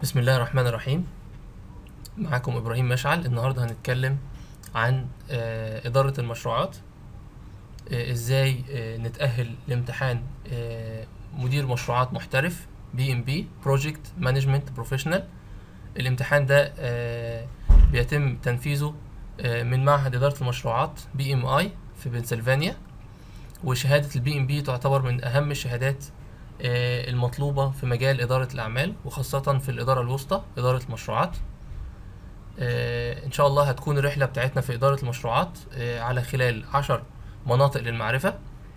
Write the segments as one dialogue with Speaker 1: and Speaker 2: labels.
Speaker 1: بسم الله الرحمن الرحيم معاكم إبراهيم مشعل النهاردة هنتكلم عن آه، إدارة المشروعات آه، إزاي آه، نتأهل لامتحان آه، مدير مشروعات محترف بي ام بي بروجكت مانجمنت بروفيشنال الامتحان ده آه، بيتم تنفيذه آه، من معهد إدارة المشروعات بي ام اي في بنسلفانيا وشهادة البي ام بي تعتبر من أهم الشهادات آه، المطلوبة في مجال إدارة الأعمال وخاصة في الإدارة الوسطى إدارة المشروعات آه، إن شاء الله هتكون الرحلة بتاعتنا في إدارة المشروعات آه، على خلال عشر مناطق للمعرفة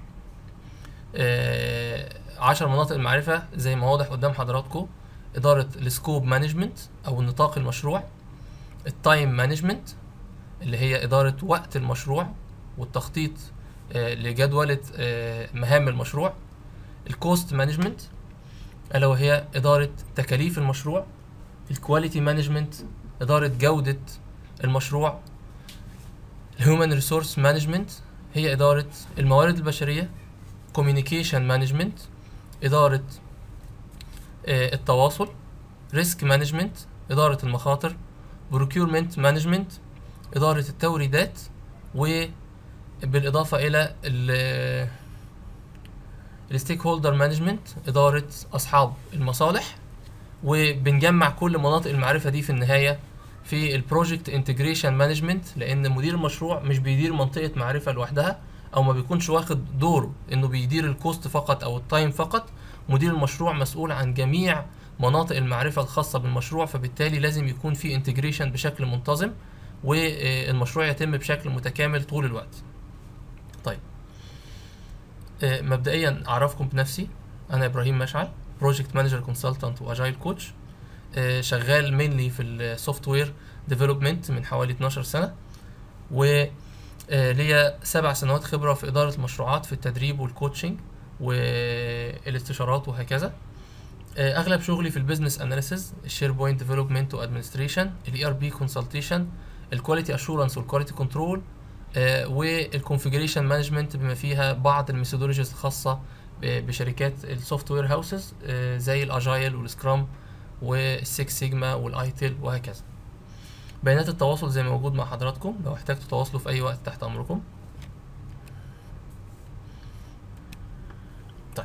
Speaker 1: آه، عشر مناطق المعرفة زي ما واضح قدام حضراتكم إدارة السكوب مانجمنت أو النطاق المشروع التايم مانجمنت اللي هي إدارة وقت المشروع والتخطيط آه، لجدولة آه، مهام المشروع الكوست مانجمنت الا وهي اداره تكاليف المشروع الكواليتي مانجمنت اداره جوده المشروع الهيومن ريسورس مانجمنت هي اداره الموارد البشريه كوميونيكيشن مانجمنت اداره آه، التواصل ريسك مانجمنت اداره المخاطر بروكيورمنت مانجمنت اداره التوريدات وبالاضافه الى ال- الستيك هولدر مانجمنت اداره اصحاب المصالح وبنجمع كل مناطق المعرفه دي في النهايه في البروجكت انتجريشن مانجمنت لان مدير المشروع مش بيدير منطقه معرفه لوحدها او ما بيكونش واخد دوره انه بيدير الكوست فقط او التايم فقط مدير المشروع مسؤول عن جميع مناطق المعرفه الخاصه بالمشروع فبالتالي لازم يكون في انتجريشن بشكل منتظم والمشروع يتم بشكل متكامل طول الوقت طيب آه، مبدئيا اعرفكم بنفسي انا ابراهيم مشعل بروجكت مانجر كونسلتنت واجايل كوتش شغال مينلي في السوفت وير ديفلوبمنت من حوالي 12 سنه وليا سبع سنوات خبره في اداره المشروعات في التدريب والكوتشنج والاستشارات وهكذا آه، اغلب شغلي في البيزنس اناليسيز الشير بوينت ديفلوبمنت وادمنستريشن الاي ار بي كونسلتيشن الكواليتي اشورنس والكواليتي كنترول والكونفيجريشن مانجمنت بما فيها بعض الميثودولوجيز الخاصه ب- بشركات السوفت وير هاوسز زي الاجايل والسكرام والسكس سيجما والايتل وهكذا بيانات التواصل زي ما موجود مع حضراتكم لو احتجتوا تواصلوا في اي وقت تحت امركم طيب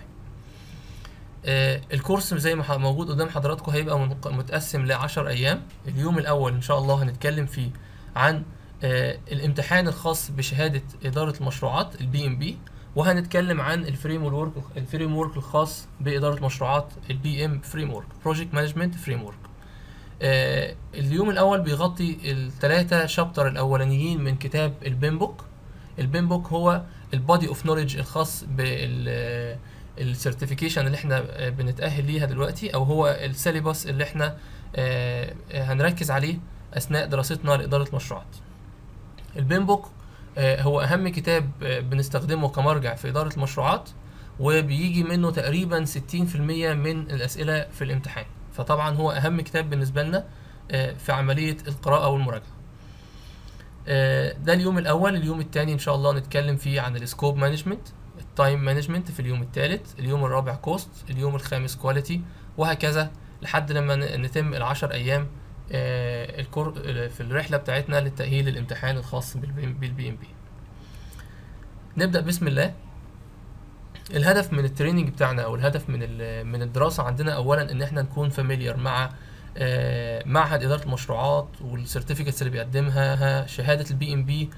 Speaker 1: آه الكورس زي ما ح- موجود قدام حضراتكم هيبقى منق- متقسم لعشر ايام اليوم الاول ان شاء الله هنتكلم فيه عن آه، الامتحان الخاص بشهادة إدارة المشروعات البي ام بي وهنتكلم عن الفريم ورك الفريم ورك الخاص بإدارة مشروعات البي ام فريم ورك بروجكت مانجمنت فريم ورك اليوم الأول بيغطي الثلاثة شابتر الأولانيين من كتاب البيم بوك البيم بوك هو البادي اوف نوليدج الخاص بال السيرتيفيكيشن اللي احنا آه، بنتأهل ليها دلوقتي او هو السيليبس اللي احنا آه، آه، هنركز عليه اثناء دراستنا لإدارة المشروعات البيم بوك آه، هو اهم كتاب آه، بنستخدمه كمرجع في اداره المشروعات وبيجي منه تقريبا 60% من الاسئله في الامتحان فطبعا هو اهم كتاب بالنسبه لنا آه، في عمليه القراءه والمراجعه آه، ده اليوم الاول اليوم الثاني ان شاء الله نتكلم فيه عن السكوب مانجمنت التايم مانجمنت في اليوم الثالث اليوم الرابع كوست اليوم الخامس كواليتي وهكذا لحد لما ن- نتم العشر ايام آه، الكور في الرحله بتاعتنا للتاهيل للامتحان الخاص بالبي ام بي نبدا بسم الله الهدف من التريننج بتاعنا او الهدف من ال- من الدراسه عندنا اولا ان احنا نكون فاميليار مع آه، معهد اداره المشروعات والسيرتيفيكتس اللي بيقدمها ها، شهاده البي ام بي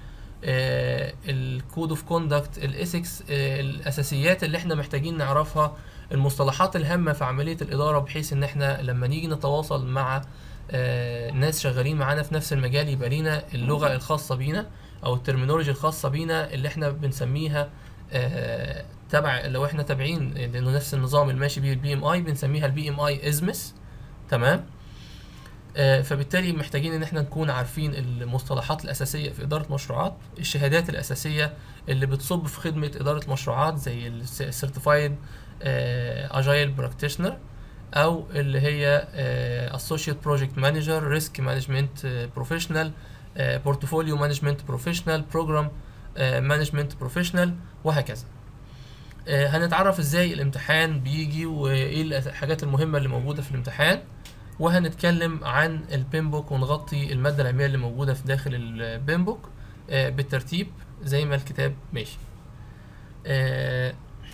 Speaker 1: الكود اوف كوندكت الايثكس الاساسيات اللي احنا محتاجين نعرفها المصطلحات الهامه في عمليه الاداره بحيث ان احنا لما نيجي نتواصل مع آه، ناس شغالين معانا في نفس المجال يبقى لينا اللغه الخاصه بينا او الترمينولوجي الخاصه بينا اللي احنا بنسميها آه، تبع لو احنا تابعين لانه نفس النظام اللي ماشي بيه البي ام اي بنسميها البي ام اي ازمس تمام آه، فبالتالي محتاجين ان احنا نكون عارفين المصطلحات الاساسيه في اداره مشروعات الشهادات الاساسيه اللي بتصب في خدمه اداره مشروعات زي السيرتيفايد اجايل براكتيشنر او اللي هي اسوشيت بروجكت مانجر ريسك مانجمنت بروفيشنال بورتفوليو مانجمنت بروفيشنال بروجرام مانجمنت بروفيشنال وهكذا آه، هنتعرف ازاي الامتحان بيجي وايه الحاجات المهمه اللي موجوده في الامتحان وهنتكلم عن البيمبوك ونغطي المادة العلمية اللي موجودة في داخل البيمبوك آه، بالترتيب زي ما الكتاب ماشي آه،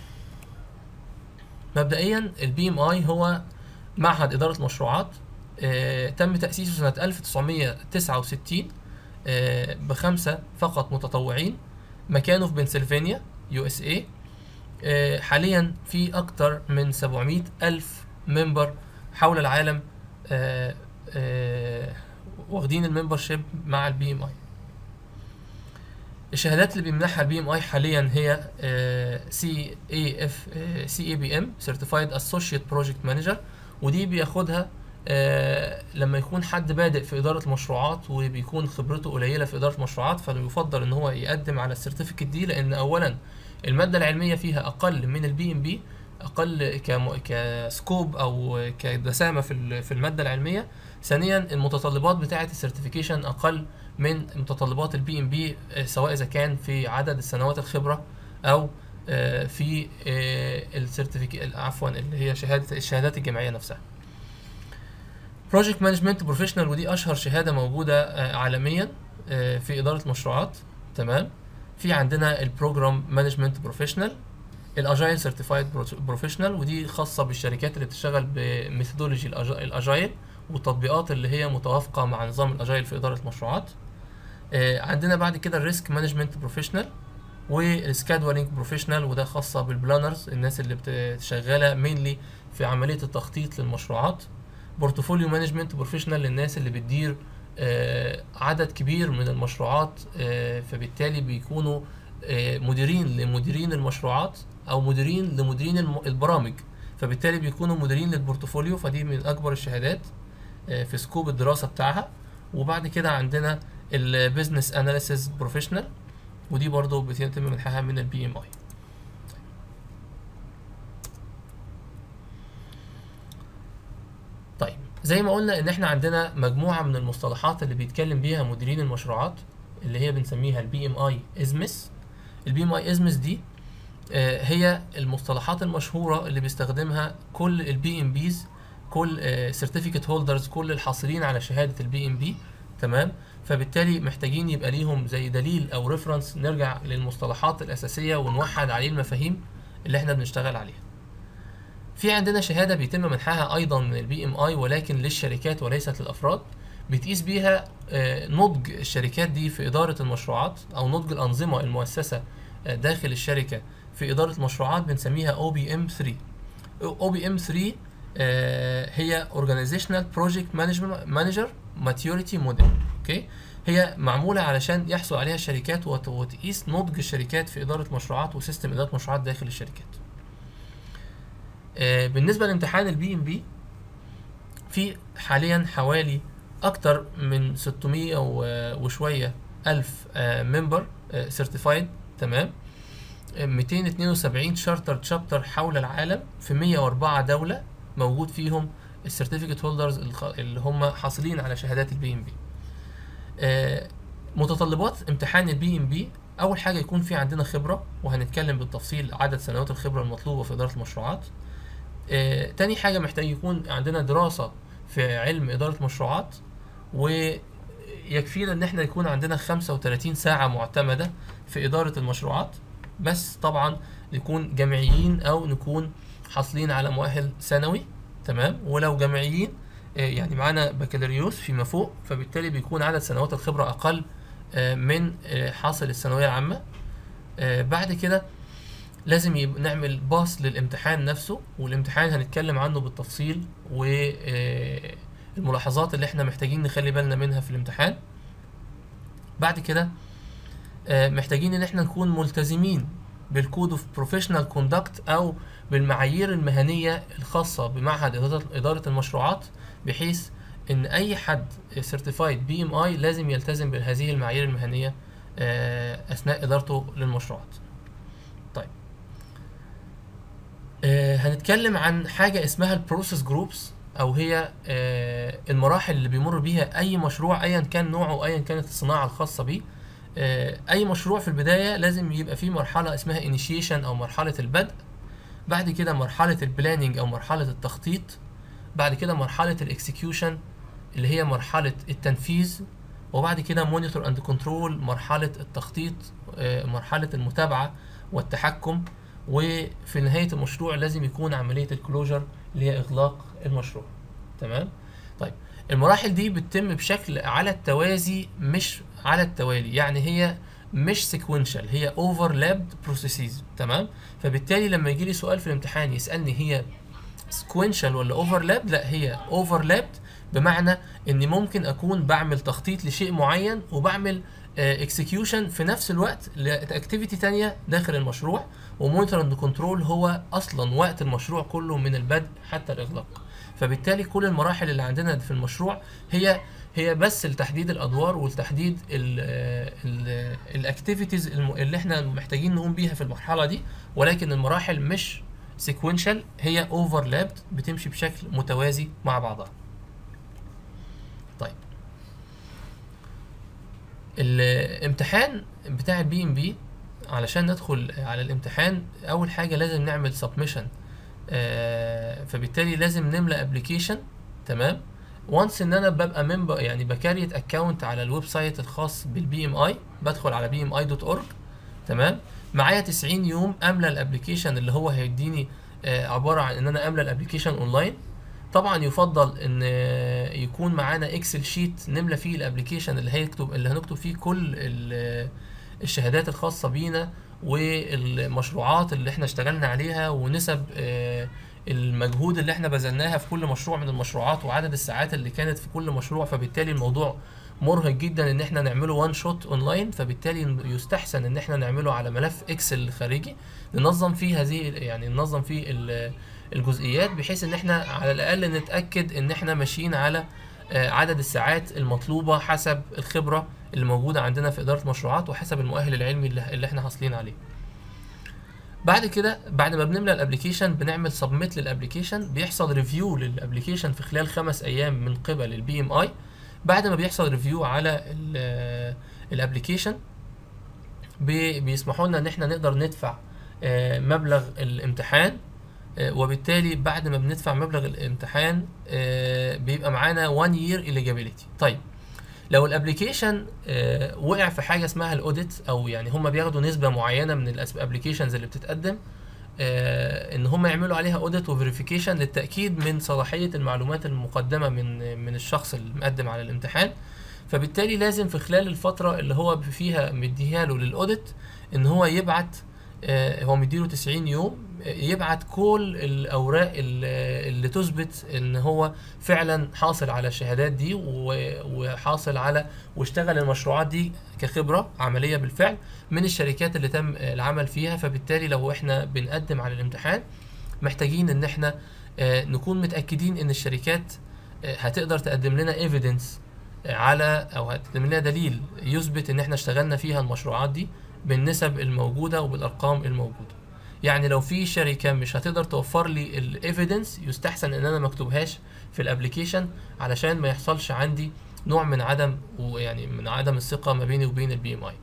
Speaker 1: مبدئيا البي ام اي هو معهد إدارة مشروعات آه، تم تأسيسه سنة 1969 آه، بخمسة فقط متطوعين مكانه في بنسلفانيا يو اس اي حاليا في أكتر من 700 ألف ممبر حول العالم آه، آه، واخدين الممبرشيب مع البي ام اي الشهادات اللي بيمنحها البي ام اي حاليا هي سي اي اف سي اي بي ام سيرتيفايد اسوشيت بروجكت مانجر ودي بياخدها آه، لما يكون حد بادئ في إدارة المشروعات وبيكون خبرته قليلة في إدارة المشروعات فيفضل إن هو يقدم على السيرتيفيكت دي لأن أولا المادة العلمية فيها أقل من البي ام بي أقل كم- كسكوب أو كدسامة في ال- في المادة العلمية ثانيا المتطلبات بتاعة السيرتيفيكيشن أقل من متطلبات البي ام بي سواء إذا كان في عدد السنوات الخبرة أو آه، في السيرتيفيك عفوا اللي هي شهادة الشهادات الجامعية نفسها بروجكت مانجمنت بروفيشنال ودي اشهر شهاده موجوده آه، عالميا آه، في اداره مشروعات تمام في عندنا البروجرام مانجمنت بروفيشنال الاجايل سيرتيفايد بروفيشنال ودي خاصه بالشركات اللي بتشتغل بميثودولوجي الاجايل والتطبيقات اللي هي متوافقه مع نظام الاجايل في اداره المشروعات آه، عندنا بعد كده الريسك مانجمنت بروفيشنال والسكادولينج بروفيشنال وده خاصه بالبلانرز الناس اللي بتشغله مينلي في عمليه التخطيط للمشروعات بورتفوليو مانجمنت بروفيشنال للناس اللي بتدير آه، عدد كبير من المشروعات آه، فبالتالي بيكونوا آه، مديرين لمديرين المشروعات او مديرين لمديرين الم- البرامج فبالتالي بيكونوا مديرين للبورتفوليو فدي من اكبر الشهادات آه، في سكوب الدراسه بتاعها وبعد كده عندنا البيزنس اناليسيس بروفيشنال ودي برضو بيتم منحها من البي ام اي طيب زي ما قلنا ان احنا عندنا مجموعه من المصطلحات اللي بيتكلم بيها مديرين المشروعات اللي هي بنسميها البي ام اي ازمس البي ام اي ازمس دي آه، هي المصطلحات المشهوره اللي بيستخدمها كل البي ام بيز كل سيرتيفيكت هولدرز كل الحاصلين على شهاده البي ام بي تمام فبالتالي محتاجين يبقى ليهم زي دليل او ريفرنس نرجع للمصطلحات الاساسيه ونوحد عليه المفاهيم اللي احنا بنشتغل عليها في عندنا شهاده بيتم منحها ايضا من البي ام اي ولكن للشركات وليست للافراد بتقيس بيها آه، نضج الشركات دي في اداره المشروعات او نضج الانظمه المؤسسه آه، داخل الشركه في اداره المشروعات بنسميها او بي ام 3 او بي ام 3 آه، هي Organizational Project Management Manager Maturity Model اوكي هي معمولة علشان يحصل عليها الشركات وت- وتقيس نضج الشركات في إدارة مشروعات وسيستم إدارة مشروعات داخل الشركات آه، بالنسبة لامتحان البي ام بي في حاليا حوالي أكتر من 600 و- وشوية ألف ممبر سيرتيفايد تمام آه، 272 شارتر تشابتر حول العالم في 104 دولة موجود فيهم السيرتيفيكت هولدرز اللي هم حاصلين على شهادات البي ام بي متطلبات امتحان البي ام بي اول حاجه يكون في عندنا خبره وهنتكلم بالتفصيل عدد سنوات الخبره المطلوبه في اداره المشروعات آه، تاني حاجه محتاج يكون عندنا دراسه في علم اداره مشروعات ويكفينا ان احنا يكون عندنا 35 ساعه معتمده في اداره المشروعات بس طبعا نكون جامعيين او نكون حاصلين على مؤهل سنوي تمام ولو جامعيين آه، يعني معانا بكالوريوس فيما فوق فبالتالي بيكون عدد سنوات الخبرة أقل آه، من آه، حاصل الثانوية العامة آه، بعد كده لازم يب- نعمل باص للامتحان نفسه والامتحان هنتكلم عنه بالتفصيل والملاحظات اللي احنا محتاجين نخلي بالنا منها في الامتحان بعد كده آه، محتاجين ان احنا نكون ملتزمين بالكود اوف بروفيشنال كوندكت او بالمعايير المهنيه الخاصه بمعهد إدارة- اداره المشروعات بحيث ان اي حد سيرتيفايد بي ام اي لازم يلتزم بهذه المعايير المهنيه آه، اثناء ادارته للمشروعات طيب آه، هنتكلم عن حاجه اسمها البروسيس جروبس او هي آه، المراحل اللي بيمر بيها اي مشروع ايا كان نوعه ايا كانت الصناعه الخاصه بيه آه، اي مشروع في البدايه لازم يبقى فيه مرحله اسمها initiation او مرحله البدء بعد كده مرحله البلاننج او مرحله التخطيط بعد كده مرحله الاكسكيوشن اللي هي مرحله التنفيذ وبعد كده مونيتور اند كنترول مرحله التخطيط آه، مرحله المتابعه والتحكم وفي نهايه المشروع لازم يكون عمليه الكلوجر اللي هي اغلاق المشروع تمام طيب المراحل دي بتتم بشكل على التوازي مش على التوالي يعني هي مش سيكونشال هي اوفرلابد بروسيسز تمام فبالتالي لما يجي لي سؤال في الامتحان يسالني هي سيكونشال ولا اوفرلاب لا هي اوفرلابد بمعنى اني ممكن اكون بعمل تخطيط لشيء معين وبعمل اكسكيوشن في نفس الوقت لاكتيفيتي تانية داخل المشروع ومونيتور اند كنترول هو اصلا وقت المشروع كله من البدء حتى الاغلاق فبالتالي كل المراحل اللي عندنا في المشروع هي هي بس لتحديد الادوار ولتحديد الاكتيفيتيز اللي احنا محتاجين نقوم بيها في المرحله دي ولكن المراحل مش سيكونشال هي اوفرلابد بتمشي بشكل متوازي مع بعضها طيب الامتحان بتاع البي ام بي علشان ندخل على الامتحان اول حاجه لازم نعمل سبمشن فبالتالي لازم نملى ابلكيشن تمام وانس ان انا ببقى ممبر يعني بكريت اكونت على الويب سايت الخاص بالبي ام اي بدخل على بي ام اي دوت اورج تمام معايا 90 يوم املى الابلكيشن اللي هو هيديني آه، عباره عن ان انا املى الابلكيشن اونلاين طبعا يفضل ان آه، يكون معانا اكسل شيت نملى فيه الابلكيشن اللي هيكتب اللي هنكتب فيه كل ال- الشهادات الخاصه بينا والمشروعات اللي احنا اشتغلنا عليها ونسب آه، المجهود اللي احنا بذلناها في كل مشروع من المشروعات وعدد الساعات اللي كانت في كل مشروع فبالتالي الموضوع مرهق جدا ان احنا نعمله وان شوت اونلاين فبالتالي يستحسن ان احنا نعمله على ملف اكسل خارجي ننظم فيه هذه يعني ننظم فيه ال- الجزئيات بحيث ان احنا على الاقل نتاكد ان احنا ماشيين على آه، عدد الساعات المطلوبه حسب الخبره اللي موجوده عندنا في اداره مشروعات وحسب المؤهل العلمي اللي اللي احنا حاصلين عليه بعد كده بعد ما بنملى الابلكيشن بنعمل سبميت للابلكيشن بيحصل ريفيو للابلكيشن في خلال خمس ايام من قبل البي ام اي بعد ما بيحصل ريفيو على الابلكيشن بيسمحوا لنا ان احنا نقدر ندفع آه، مبلغ الامتحان آه، وبالتالي بعد ما بندفع مبلغ الامتحان آه، بيبقى معانا 1 year eligibility طيب لو الابلكيشن آه، وقع في حاجه اسمها الاوديت او يعني هم بياخدوا نسبه معينه من الابلكيشنز اللي بتتقدم آه، ان هم يعملوا عليها اوديت وفيريفيكيشن للتاكيد من صلاحيه المعلومات المقدمه من من الشخص اللي مقدم على الامتحان فبالتالي لازم في خلال الفتره اللي هو فيها مديها له للاوديت ان هو يبعت آه، هو مديله 90 يوم آه، يبعت كل الاوراق ال- اللي تثبت ان هو فعلا حاصل على الشهادات دي و- وحاصل على واشتغل المشروعات دي كخبره عمليه بالفعل من الشركات اللي تم العمل فيها فبالتالي لو احنا بنقدم على الامتحان محتاجين ان احنا آه، نكون متاكدين ان الشركات آه، هتقدر تقدم لنا ايفيدنس على او هتقدم لنا دليل يثبت ان احنا اشتغلنا فيها المشروعات دي بالنسب الموجوده وبالارقام الموجوده يعني لو في شركه مش هتقدر توفر لي الايفيدنس يستحسن ان انا ما اكتبهاش في الابلكيشن علشان ما يحصلش عندي نوع من عدم ويعني من عدم الثقه ما بيني وبين البي ام اي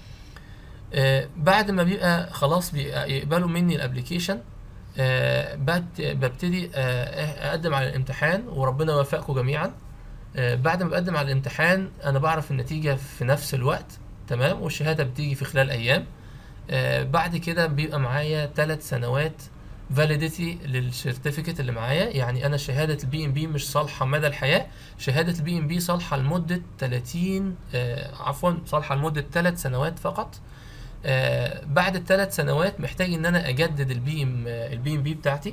Speaker 1: آه، بعد ما بيبقى خلاص بيبقى يقبلوا مني الابلكيشن آه، بت- ببتدي آه، اقدم على الامتحان وربنا يوفقكم جميعا آه، بعد ما بقدم على الامتحان انا بعرف النتيجة في نفس الوقت تمام والشهادة بتيجي في خلال ايام آه، بعد كده بيبقى معايا ثلاث سنوات فاليديتي للسيرتيفيكت اللي معايا يعني انا شهاده البي ام بي مش صالحه مدى الحياه شهاده البي ام بي صالحه لمده 30 آه عفوا صالحه لمده 3 سنوات فقط آه بعد الثلاث سنوات محتاج ان انا اجدد البي ام البي ام بي بتاعتي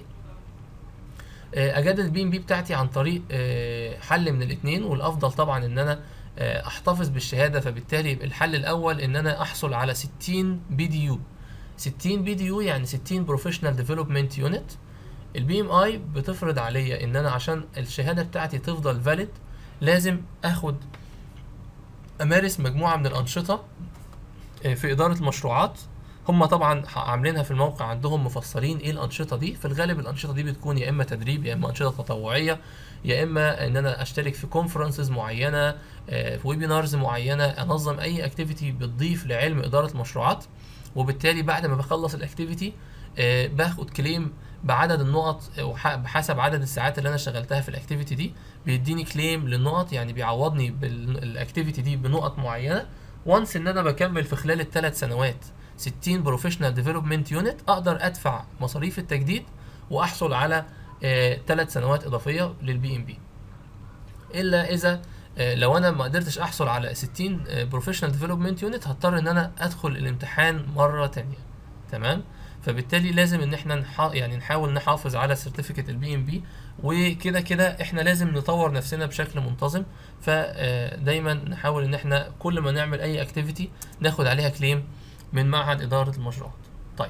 Speaker 1: آه، اجدد البي ام بي بتاعتي عن طريق آه، حل من الاثنين والافضل طبعا ان انا آه، احتفظ بالشهاده فبالتالي يبقى الحل الاول ان انا احصل على 60 بي دي يو 60 بي دي يو يعني 60 بروفيشنال ديفلوبمنت يونت البي ام اي بتفرض عليا ان انا عشان الشهاده بتاعتي تفضل فاليد لازم اخد امارس مجموعه من الانشطه آه، في اداره المشروعات هم طبعا عاملينها في الموقع عندهم مفصلين ايه الانشطه دي في الغالب الانشطه دي بتكون يا اما تدريب يا اما انشطه تطوعيه يا اما ان انا اشترك في كونفرنسز معينه آه، في ويبينارز معينه انظم اي اكتيفيتي بتضيف لعلم اداره المشروعات وبالتالي بعد ما بخلص الاكتيفيتي باخد كليم بعدد النقط وح- بحسب عدد الساعات اللي انا اشتغلتها في الاكتيفيتي دي بيديني كليم للنقط يعني بيعوضني بالاكتيفيتي دي بنقط معينه وانس ان انا بكمل في خلال الثلاث سنوات 60 بروفيشنال ديفلوبمنت يونت اقدر ادفع مصاريف التجديد واحصل على ثلاث سنوات اضافيه للبي ام بي الا اذا آه، لو انا ما قدرتش احصل على 60 بروفيشنال ديفلوبمنت يونت هضطر ان انا ادخل الامتحان مره تانية تمام فبالتالي لازم ان احنا نحا... يعني نحاول نحافظ على سيرتيفيكت البي ام بي وكده كده احنا لازم نطور نفسنا بشكل منتظم فدايما نحاول ان احنا كل ما نعمل اي اكتيفيتي ناخد عليها كليم من معهد اداره المشروعات طيب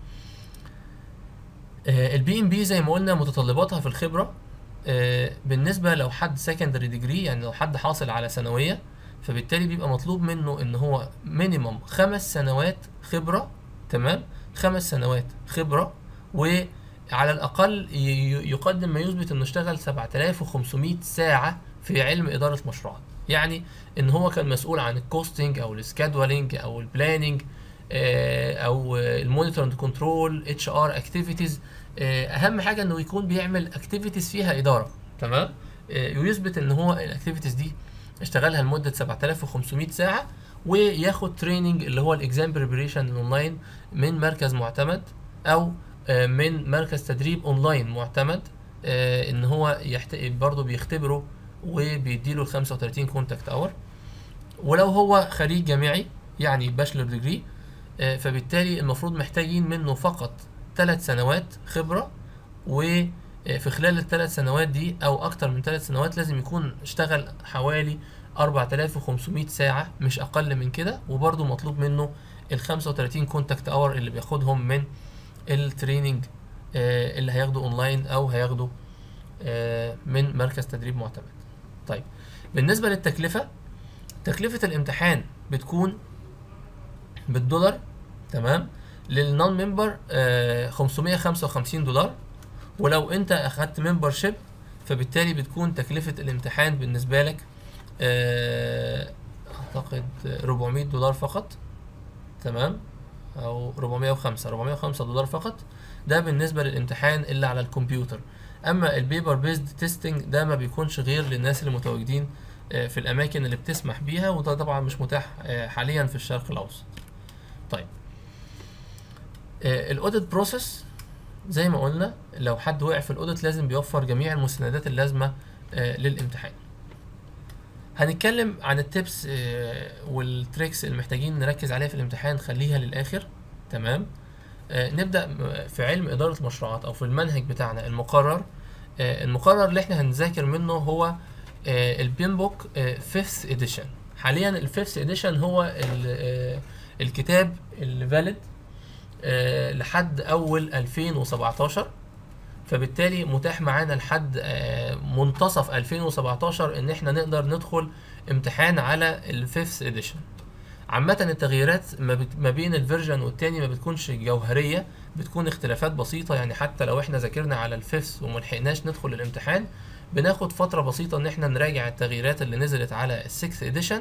Speaker 1: البي ام بي زي ما قلنا متطلباتها في الخبره آه، بالنسبه لو حد سكندري ديجري يعني لو حد حاصل على ثانويه فبالتالي بيبقى مطلوب منه ان هو مينيمم خمس سنوات خبره تمام خمس سنوات خبره وعلى الاقل ي- ي- يقدم ما يثبت انه اشتغل 7500 ساعه في علم اداره مشروعات يعني ان هو كان مسؤول عن الكوستنج او السكادولينج او البلاننج او المونيتور كنترول اتش ار اكتيفيتيز اهم حاجه انه يكون بيعمل اكتيفيتيز فيها اداره تمام آه، ويثبت ان هو الاكتيفيتيز دي اشتغلها لمده 7500 ساعه وياخد تريننج اللي هو الاكزام بريبريشن اونلاين من مركز معتمد او آه، من مركز تدريب اونلاين معتمد آه، ان هو يحت... برضه بيختبره وبيديله ال 35 كونتاكت اور ولو هو خريج جامعي يعني باشلر ديجري فبالتالي المفروض محتاجين منه فقط ثلاث سنوات خبرة وفي خلال الثلاث سنوات دي أو أكتر من ثلاث سنوات لازم يكون اشتغل حوالي 4500 ساعة مش أقل من كده وبرضه مطلوب منه ال 35 كونتاكت اور اللي بياخدهم من التريننج آه، اللي هياخده اونلاين او هياخده آه، من مركز تدريب معتمد طيب بالنسبة للتكلفة تكلفة الامتحان بتكون بالدولار تمام للنون ممبر 555 دولار ولو انت اخدت ممبر شيب فبالتالي بتكون تكلفة الامتحان بالنسبة لك آه، اعتقد 400 دولار فقط تمام او 405 405 دولار فقط ده بالنسبة للامتحان اللي على الكمبيوتر اما البيبر بيزد تيستنج ده ما بيكونش غير للناس اللي متواجدين آه، في الاماكن اللي بتسمح بيها وده طبعا مش متاح آه، حاليا في الشرق الاوسط طيب الاوديت بروسيس زي ما قلنا لو حد وقع في الاوديت لازم بيوفر جميع المستندات اللازمه آه، للامتحان هنتكلم عن التبس آه، والتريكس اللي محتاجين نركز عليها في الامتحان خليها للاخر تمام آه، نبدا م- في علم اداره المشروعات او في المنهج بتاعنا المقرر آه، المقرر اللي احنا هنذاكر منه هو البين بوك 5th اديشن حاليا الفيفث اديشن هو ال- آه، الكتاب اللي فاليد لحد اول 2017 فبالتالي متاح معانا لحد آه، منتصف 2017 ان احنا نقدر ندخل امتحان على الفيفث اديشن عامة التغييرات ما, بت... ما بين الفيرجن والتاني ما بتكونش جوهرية بتكون اختلافات بسيطة يعني حتى لو احنا ذاكرنا على الفيفث وملحقناش ندخل الامتحان بناخد فترة بسيطة ان احنا نراجع التغييرات اللي نزلت على السكس اديشن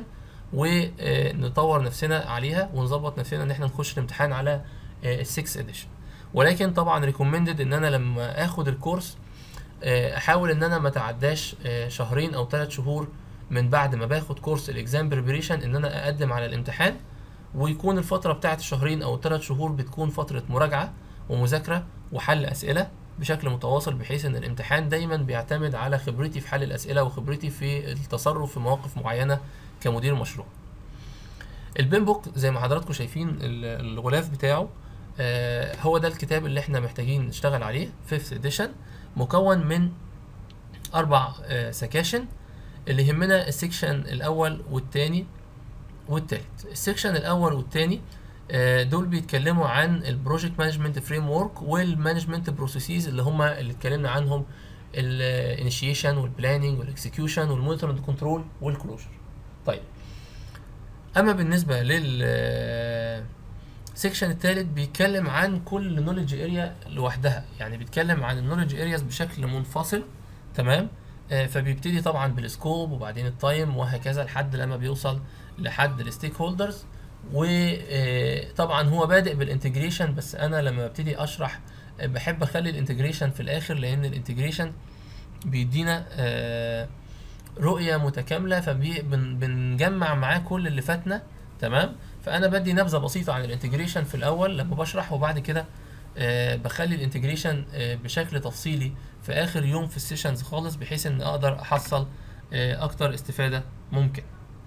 Speaker 1: ونطور نفسنا عليها ونظبط نفسنا ان احنا نخش الامتحان على السكس اديشن ولكن طبعا ريكومندد ان انا لما اخد الكورس آه، احاول ان انا ما تعداش آه، شهرين او ثلاث شهور من بعد ما باخد كورس الاكزام بريبريشن ان انا اقدم على الامتحان ويكون الفتره بتاعت الشهرين او الثلاث شهور بتكون فتره مراجعه ومذاكره وحل اسئله بشكل متواصل بحيث ان الامتحان دايما بيعتمد على خبرتي في حل الاسئله وخبرتي في التصرف في مواقف معينه كمدير مشروع البين بوك زي ما حضراتكم شايفين ال- الغلاف بتاعه آه، هو ده الكتاب اللي احنا محتاجين نشتغل عليه فيفث اديشن مكون من اربع آه، سكاشن اللي يهمنا السكشن الاول والتاني والتالت السكشن الاول والتاني آه، دول بيتكلموا عن البروجكت مانجمنت فريم ورك والمانجمنت بروسيسز اللي هم اللي اتكلمنا عنهم الانيشيشن والبلاننج والاكسكيوشن والمونيتورنج كنترول والكلوجر طيب اما بالنسبه لل السكشن الثالث بيتكلم عن كل نولج اريا لوحدها يعني بيتكلم عن النولج ارياز بشكل منفصل تمام آه، فبيبتدي طبعا بالسكوب وبعدين التايم وهكذا لحد لما بيوصل لحد الستيك هولدرز وطبعا هو بادئ بالانتجريشن بس انا لما ببتدي اشرح بحب اخلي الانتجريشن في الاخر لان الانتجريشن بيدينا آه، رؤيه متكامله فبنجمع معاه كل اللي فاتنا تمام فانا بدي نبذه بسيطه عن الانتجريشن في الاول لما بشرح وبعد كده آه، بخلي الانتجريشن آه، بشكل تفصيلي في اخر يوم في السيشنز خالص بحيث ان اقدر احصل آه، اكتر استفاده ممكن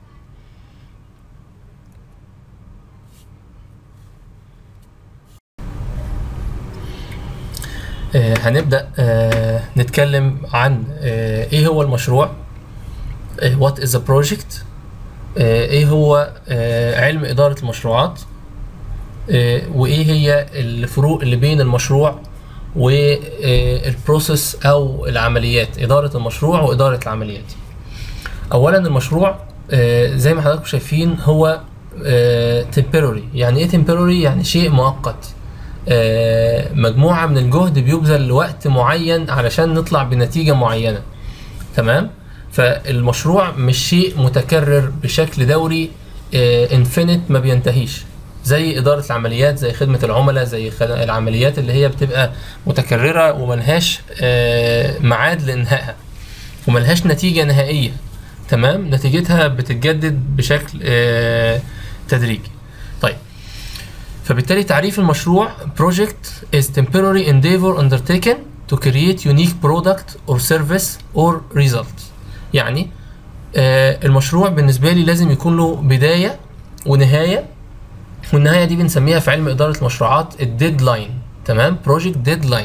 Speaker 1: آه، هنبدأ آه، نتكلم عن آه، ايه هو المشروع آه، what is a project آه، ايه هو آه، علم إدارة المشروعات آه، وايه هي الفروق اللي بين المشروع والبروسيس او العمليات إدارة المشروع وإدارة العمليات اولا المشروع آه، زي ما حضراتكم شايفين هو آه، temporary يعني ايه temporary يعني شيء مؤقت آه، مجموعة من الجهد بيبذل لوقت معين علشان نطلع بنتيجة معينة تمام فالمشروع مش شيء متكرر بشكل دوري انفينيت ما بينتهيش زي إدارة العمليات زي خدمة العملاء زي خد- العمليات اللي هي بتبقى متكررة وملهاش آه، ميعاد لإنهائها وملهاش نتيجة نهائية تمام نتيجتها بتتجدد بشكل آه، تدريجي طيب فبالتالي تعريف المشروع project is temporary endeavor undertaken to create unique product or service or result يعني آه المشروع بالنسبة لي لازم يكون له بداية ونهاية والنهاية دي بنسميها في علم إدارة المشروعات الديدلاين تمام project deadline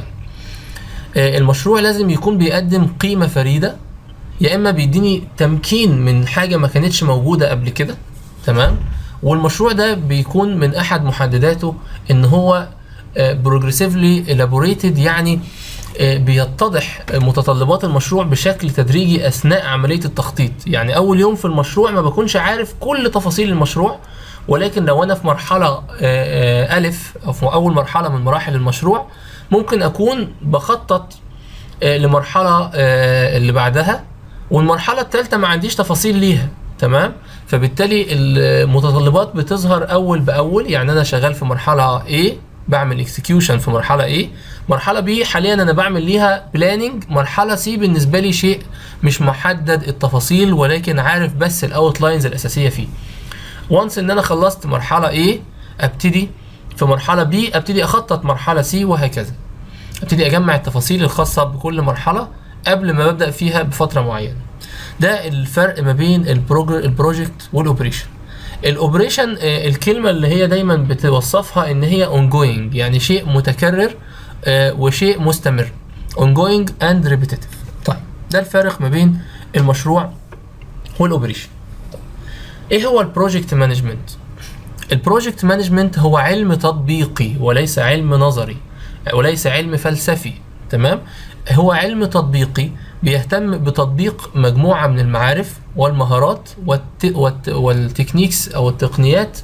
Speaker 1: آه المشروع لازم يكون بيقدم قيمة فريدة يا إما بيديني تمكين من حاجة ما كانتش موجودة قبل كده تمام والمشروع ده بيكون من احد محدداته ان هو بروجريسيفلي elaborated يعني آه، بيتضح متطلبات المشروع بشكل تدريجي اثناء عمليه التخطيط يعني اول يوم في المشروع ما بكونش عارف كل تفاصيل المشروع ولكن لو انا في مرحله آه، آه، الف او في اول مرحله من مراحل المشروع ممكن اكون بخطط آه، لمرحله آه، اللي بعدها والمرحله الثالثه ما عنديش تفاصيل ليها تمام فبالتالي المتطلبات بتظهر اول باول يعني انا شغال في مرحله A بعمل اكسكيوشن في مرحله A مرحله B حاليا انا بعمل ليها بلاننج مرحله C بالنسبه لي شيء مش محدد التفاصيل ولكن عارف بس الاوتلاينز الاساسيه فيه وانس ان انا خلصت مرحله A ابتدي في مرحله B ابتدي اخطط مرحله C وهكذا ابتدي اجمع التفاصيل الخاصه بكل مرحله قبل ما ببدا فيها بفتره معينه ده الفرق ما بين البروجر البروجكت والاوبريشن الاوبريشن آه، الكلمه اللي هي دايما بتوصفها ان هي ongoing يعني شيء متكرر آه، وشيء مستمر ongoing and repetitive طيب ده الفارق ما بين المشروع والاوبريشن طيب. ايه هو البروجكت مانجمنت البروجكت مانجمنت هو علم تطبيقي وليس علم نظري وليس علم فلسفي تمام هو علم تطبيقي بيهتم بتطبيق مجموعة من المعارف والمهارات والت... والت... والتكنيكس أو التقنيات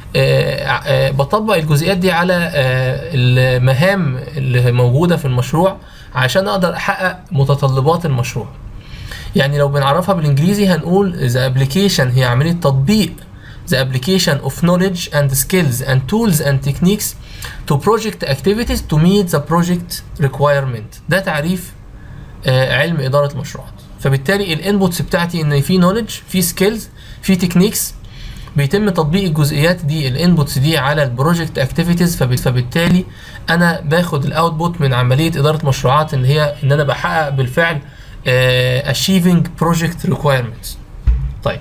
Speaker 1: آه، آه، بطبق الجزئيات دي على آه، المهام اللي موجودة في المشروع عشان أقدر أحقق متطلبات المشروع يعني لو بنعرفها بالإنجليزي هنقول the application هي عملية تطبيق the application of knowledge and skills and tools and techniques to project activities to meet the project requirement ده تعريف آه، علم اداره المشروعات فبالتالي الانبوتس بتاعتي ان في نولج في سكيلز في تكنيكس بيتم تطبيق الجزئيات دي الانبوتس دي على البروجكت اكتيفيتيز فبالتالي انا باخد الاوتبوت من عمليه اداره مشروعات ان هي ان انا بحقق بالفعل آه، achieving project requirements طيب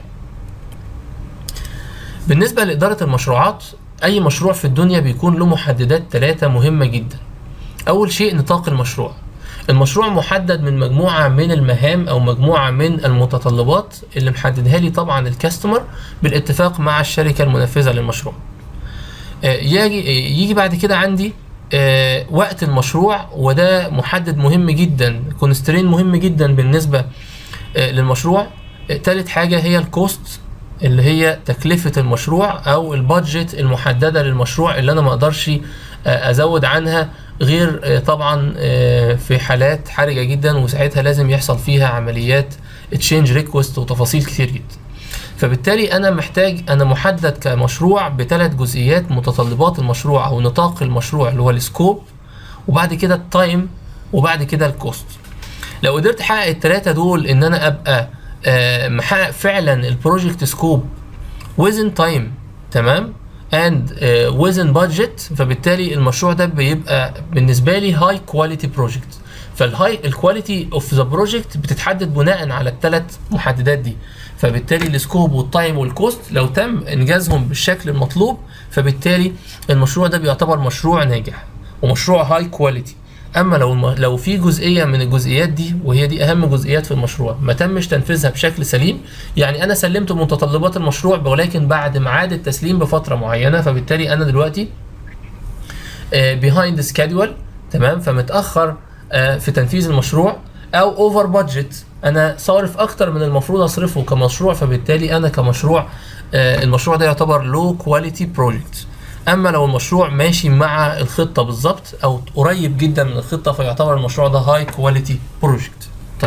Speaker 1: بالنسبه لاداره المشروعات اي مشروع في الدنيا بيكون له محددات ثلاثه مهمه جدا اول شيء نطاق المشروع المشروع محدد من مجموعة من المهام أو مجموعة من المتطلبات اللي محددها لي طبعا الكاستمر بالاتفاق مع الشركة المنفذة للمشروع. آه، يجي آه، يجي بعد كده عندي آه، وقت المشروع وده محدد مهم جدا كونسترين مهم جدا بالنسبة آه، للمشروع. آه، تالت حاجة هي الكوست اللي هي تكلفة المشروع أو البادجت المحددة للمشروع اللي أنا ما أقدرش آه، أزود عنها غير آه، طبعا آه، في حالات حرجة جدا وساعتها لازم يحصل فيها عمليات تشينج ريكوست وتفاصيل كتير جدا فبالتالي انا محتاج انا محدد كمشروع بثلاث جزئيات متطلبات المشروع او نطاق المشروع اللي هو السكوب وبعد كده التايم وبعد كده الكوست لو قدرت احقق الثلاثه دول ان انا ابقى آه، محقق فعلا البروجكت سكوب within time تمام and uh, within budget فبالتالي المشروع ده بيبقى بالنسبه لي هاي كواليتي بروجكت فالهاي الكواليتي اوف ذا بروجكت بتتحدد بناء على الثلاث محددات دي فبالتالي السكوب والتايم والكوست لو تم انجازهم بالشكل المطلوب فبالتالي المشروع ده بيعتبر مشروع ناجح ومشروع هاي كواليتي اما لو الم... لو في جزئيه من الجزئيات دي وهي دي اهم جزئيات في المشروع ما تمش تنفيذها بشكل سليم يعني انا سلمت متطلبات المشروع ولكن بعد ميعاد التسليم بفتره معينه فبالتالي انا دلوقتي بيهايند سكادول تمام فمتاخر آه، في تنفيذ المشروع او اوفر بادجت انا صارف اكتر من المفروض اصرفه كمشروع فبالتالي انا كمشروع آه، المشروع ده يعتبر لو كواليتي بروجكت اما لو المشروع ماشي مع الخطه بالظبط او قريب جدا من الخطه فيعتبر المشروع ده هاي كواليتي بروجكت طيب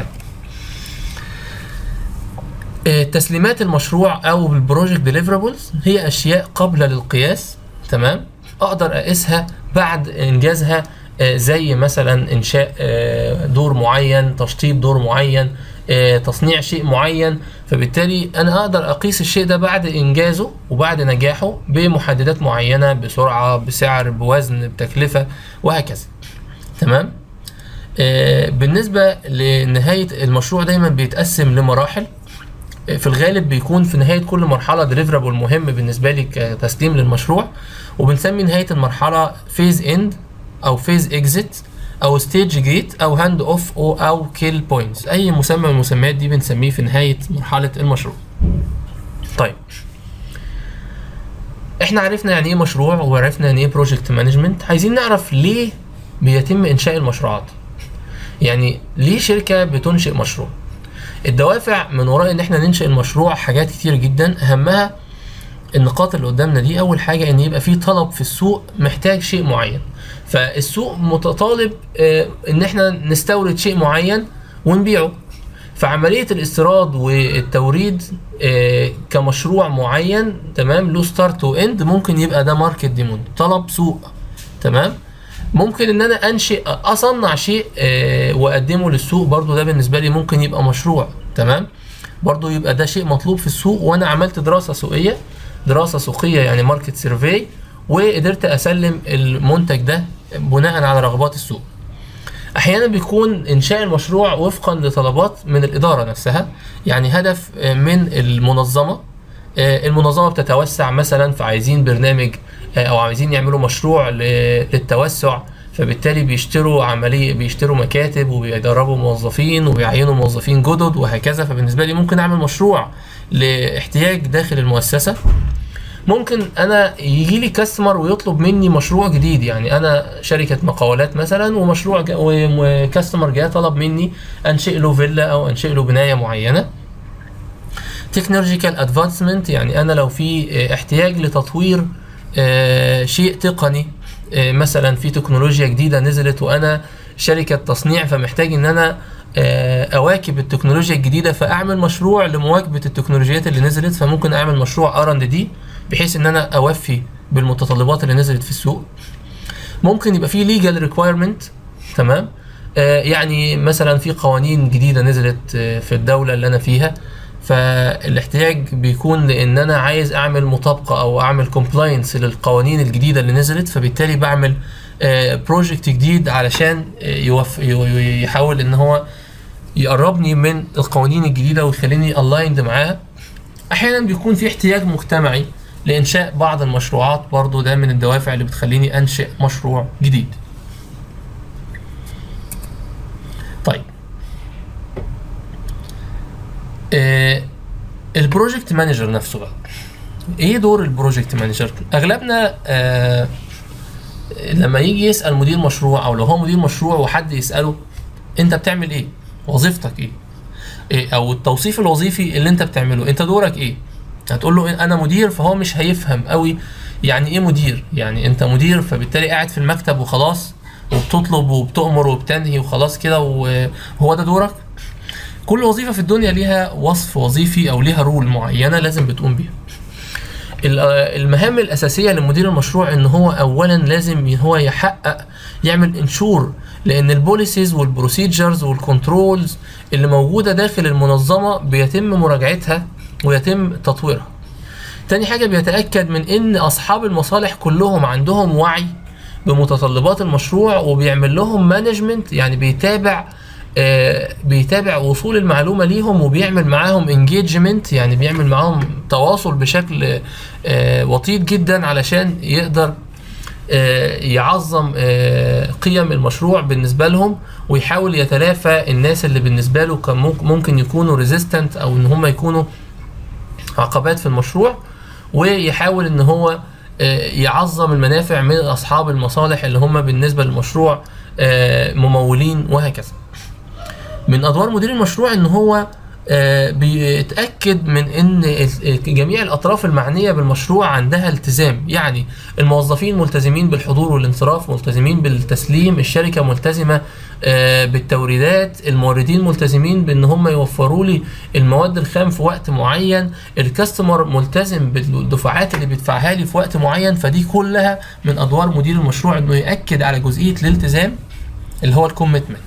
Speaker 1: آه، تسليمات المشروع او البروجكت ديليفرابلز هي اشياء قابله للقياس تمام اقدر اقيسها بعد انجازها آه، زي مثلا انشاء آه، دور معين تشطيب دور معين آه، تصنيع شيء معين فبالتالي انا اقدر اقيس الشيء ده بعد انجازه وبعد نجاحه بمحددات معينه بسرعه بسعر بوزن بتكلفه وهكذا تمام آه، بالنسبه لنهايه المشروع دايما بيتقسم لمراحل آه، في الغالب بيكون في نهايه كل مرحله ديليفرابل مهم بالنسبه لي كتسليم للمشروع وبنسمي نهايه المرحله فيز اند او فيز اكزيت او ستيج جيت او هاند اوف او او كيل بوينتس اي مسمى من المسميات دي بنسميه في نهايه مرحله المشروع طيب احنا عرفنا يعني ايه مشروع وعرفنا يعني ايه بروجكت مانجمنت عايزين نعرف ليه بيتم انشاء المشروعات يعني ليه شركه بتنشئ مشروع الدوافع من وراء ان احنا ننشئ المشروع حاجات كتير جدا اهمها النقاط اللي قدامنا دي اول حاجه ان يبقى في طلب في السوق محتاج شيء معين فالسوق متطالب آه، ان احنا نستورد شيء معين ونبيعه فعمليه الاستيراد والتوريد آه، كمشروع معين تمام له ستارت واند ممكن يبقى ده ماركت ديموند طلب سوق تمام ممكن ان انا انشئ اصنع شيء آه، واقدمه للسوق برضو ده بالنسبه لي ممكن يبقى مشروع تمام برضو يبقى ده شيء مطلوب في السوق وانا عملت دراسه سوقيه دراسه سوقيه يعني ماركت سيرفي وقدرت اسلم المنتج ده بناء على رغبات السوق احيانا بيكون انشاء المشروع وفقا لطلبات من الاداره نفسها يعني هدف آه، من المنظمه آه، المنظمه بتتوسع مثلا فعايزين برنامج آه، او عايزين يعملوا مشروع ل- للتوسع فبالتالي بيشتروا عمليه بيشتروا مكاتب وبيدربوا موظفين وبيعينوا موظفين جدد وهكذا فبالنسبه لي ممكن اعمل مشروع لاحتياج داخل المؤسسه ممكن انا يجي لي كاستمر ويطلب مني مشروع جديد يعني انا شركه مقاولات مثلا ومشروع جا وكاستمر جاء طلب مني انشئ له فيلا او انشئ له بنايه معينه تكنولوجيكال ادفانسمنت يعني انا لو في آه، احتياج لتطوير آه، شيء تقني آه، مثلا في تكنولوجيا جديده نزلت وانا شركه تصنيع فمحتاج ان انا آه، اواكب التكنولوجيا الجديده فاعمل مشروع لمواكبه التكنولوجيات اللي نزلت فممكن اعمل مشروع ار اند دي بحيث ان انا اوفي بالمتطلبات اللي نزلت في السوق ممكن يبقى في ليجال ريكوايرمنت تمام آه يعني مثلا في قوانين جديده نزلت آه في الدوله اللي انا فيها فالاحتياج بيكون لان انا عايز اعمل مطابقه او اعمل كومبلاينس للقوانين الجديده اللي نزلت فبالتالي بعمل بروجكت جديد علشان آه، يوف ي- يحاول ان هو يقربني من القوانين الجديده ويخليني الايند معاها احيانا بيكون في احتياج مجتمعي لانشاء بعض المشروعات برضو ده من الدوافع اللي بتخليني انشئ مشروع جديد طيب آه البروجكت مانجر نفسه بقى ايه دور البروجكت مانجر اغلبنا آه لما يجي يسال مدير مشروع او لو هو مدير مشروع وحد يساله انت بتعمل ايه وظيفتك ايه إيه او التوصيف الوظيفي اللي انت بتعمله انت دورك ايه هتقول له إيه؟ انا مدير فهو مش هيفهم قوي يعني ايه مدير يعني انت مدير فبالتالي قاعد في المكتب وخلاص وبتطلب وبتؤمر وبتنهي وخلاص كده وهو ده دورك كل وظيفه في الدنيا ليها وصف وظيفي او ليها رول معينه لازم بتقوم بيها ال- المهام الاساسيه لمدير المشروع ان هو اولا لازم ي- هو يحقق يعمل انشور لان البوليسيز والبروسيجرز والكنترولز اللي موجوده داخل المنظمه بيتم مراجعتها ويتم تطويرها تاني حاجه بيتاكد من ان اصحاب المصالح كلهم عندهم وعي بمتطلبات المشروع وبيعمل لهم مانجمنت يعني بيتابع آه، بيتابع وصول المعلومه ليهم وبيعمل معاهم انجيجمنت يعني بيعمل معاهم تواصل بشكل آه، وطيد جدا علشان يقدر آه، يعظم آه، قيم المشروع بالنسبه لهم ويحاول يتلافى الناس اللي بالنسبه له كان ممكن- ممكن يكونوا ريزيستنت او ان هم يكونوا عقبات في المشروع ويحاول ان هو آه، يعظم المنافع من اصحاب المصالح اللي هم بالنسبه للمشروع آه، ممولين وهكذا من ادوار مدير المشروع ان هو آه، بيتاكد من ان ال- جميع الاطراف المعنيه بالمشروع عندها التزام يعني الموظفين ملتزمين بالحضور والانصراف ملتزمين بالتسليم الشركه ملتزمه آه، بالتوريدات الموردين ملتزمين بان هم يوفروا لي المواد الخام في وقت معين الكاستمر ملتزم بالدفعات اللي بيدفعها لي في وقت معين فدي كلها من ادوار مدير المشروع انه ياكد على جزئيه الالتزام اللي هو الكوميتمنت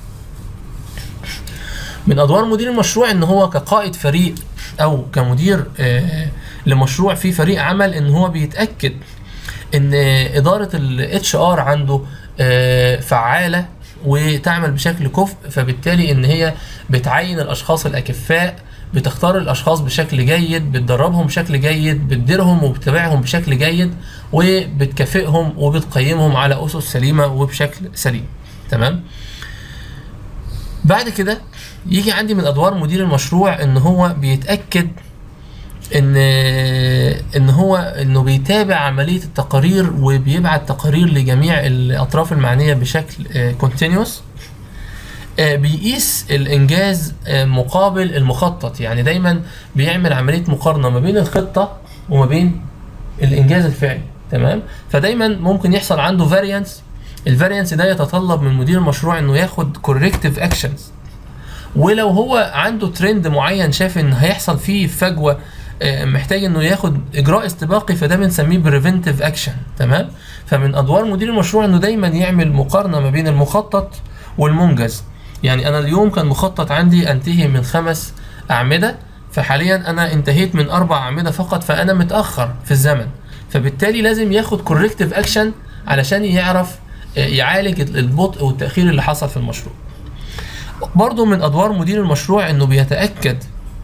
Speaker 1: من ادوار مدير المشروع ان هو كقائد فريق او كمدير آه، لمشروع في فريق عمل ان هو بيتاكد ان اداره الاتش ار عنده آه، فعاله وتعمل بشكل كفء فبالتالي ان هي بتعين الاشخاص الاكفاء بتختار الاشخاص بشكل جيد بتدربهم بشكل جيد بتديرهم وبتتابعهم بشكل جيد وبتكافئهم وبتقيمهم على اسس سليمه وبشكل سليم تمام بعد كده يجي عندي من ادوار مدير المشروع ان هو بيتاكد ان ان هو انه بيتابع عمليه التقارير وبيبعت تقارير لجميع الاطراف المعنيه بشكل كونتينوس بيقيس الانجاز آه، مقابل المخطط يعني دايما بيعمل عمليه مقارنه ما بين الخطه وما بين الانجاز الفعلي تمام فدايما ممكن يحصل عنده فاريانس الفاريانس ده يتطلب من مدير المشروع انه ياخد كوركتيف اكشنز ولو هو عنده ترند معين شاف ان هيحصل فيه فجوه آه، محتاج انه ياخد اجراء استباقي فده بنسميه بريفنتيف اكشن تمام فمن ادوار مدير المشروع انه دايما يعمل مقارنه ما بين المخطط والمنجز يعني انا اليوم كان مخطط عندي انتهي من خمس اعمده فحاليا انا انتهيت من اربع اعمده فقط فانا متاخر في الزمن فبالتالي لازم ياخد كوركتيف اكشن علشان يعرف آه، يعالج البطء والتاخير اللي حصل في المشروع برضو من ادوار مدير المشروع انه بيتاكد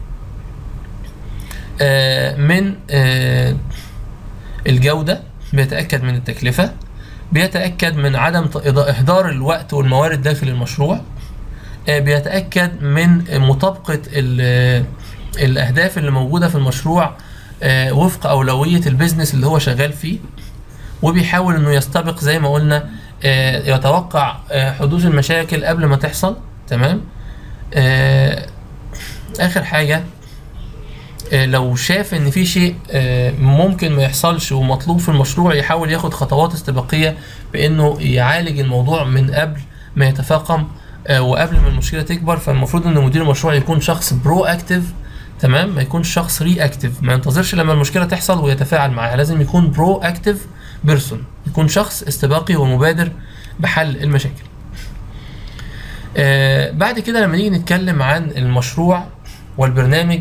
Speaker 1: آه، من آه، الجوده بيتاكد من التكلفه بيتاكد من عدم ت- إضاء- اهدار الوقت والموارد داخل المشروع آه، بيتاكد من مطابقه ال- الاهداف اللي موجوده في المشروع آه، وفق اولويه البيزنس اللي هو شغال فيه وبيحاول انه يستبق زي ما قلنا آه، يتوقع آه، حدوث المشاكل قبل ما تحصل تمام آه، اخر حاجه آه، لو شاف ان في شيء آه، ممكن ما يحصلش ومطلوب في المشروع يحاول ياخد خطوات استباقيه بانه يعالج الموضوع من قبل ما يتفاقم آه، وقبل ما المشكله تكبر فالمفروض ان مدير المشروع يكون شخص برو اكتيف تمام ما يكونش شخص ري اكتيف ما ينتظرش لما المشكله تحصل ويتفاعل معاها لازم يكون برو اكتيف بيرسون يكون شخص استباقي ومبادر بحل المشاكل آه بعد كده لما نيجي نتكلم عن المشروع والبرنامج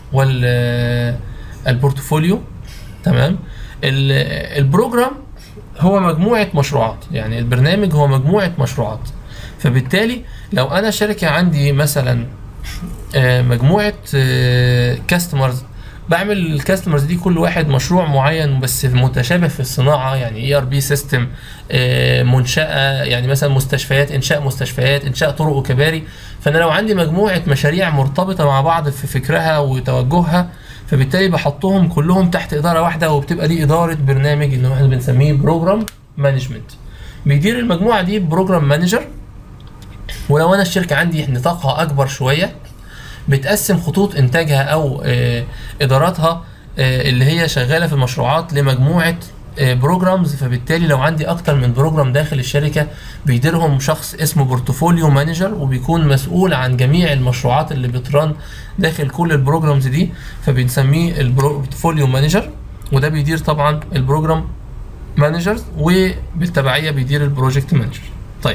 Speaker 1: والبورتفوليو تمام ال- البروجرام هو مجموعة مشروعات يعني البرنامج هو مجموعة مشروعات فبالتالي لو أنا شركة عندي مثلا آه، مجموعة كاستمرز بعمل الكاستمرز دي كل واحد مشروع معين بس متشابه في الصناعة يعني اي ار بي سيستم منشأة يعني مثلا مستشفيات انشاء مستشفيات انشاء طرق وكباري فانا لو عندي مجموعة مشاريع مرتبطة مع بعض في فكرها وتوجهها فبالتالي بحطهم كلهم تحت إدارة واحدة وبتبقى دي إدارة برنامج اللي احنا بنسميه بروجرام مانجمنت بيدير المجموعة دي بروجرام مانجر ولو انا الشركة عندي نطاقها اكبر شوية بتقسم خطوط انتاجها او آه، اداراتها آه، اللي هي شغاله في المشروعات لمجموعه بروجرامز فبالتالي لو عندي اكتر من بروجرام داخل الشركه بيديرهم شخص اسمه بورتفوليو مانجر وبيكون مسؤول عن جميع المشروعات اللي بتران داخل كل البروجرامز دي فبنسميه البورتفوليو مانجر وده بيدير طبعا البروجرام مانجرز وبالتبعيه بيدير البروجكت مانجر طيب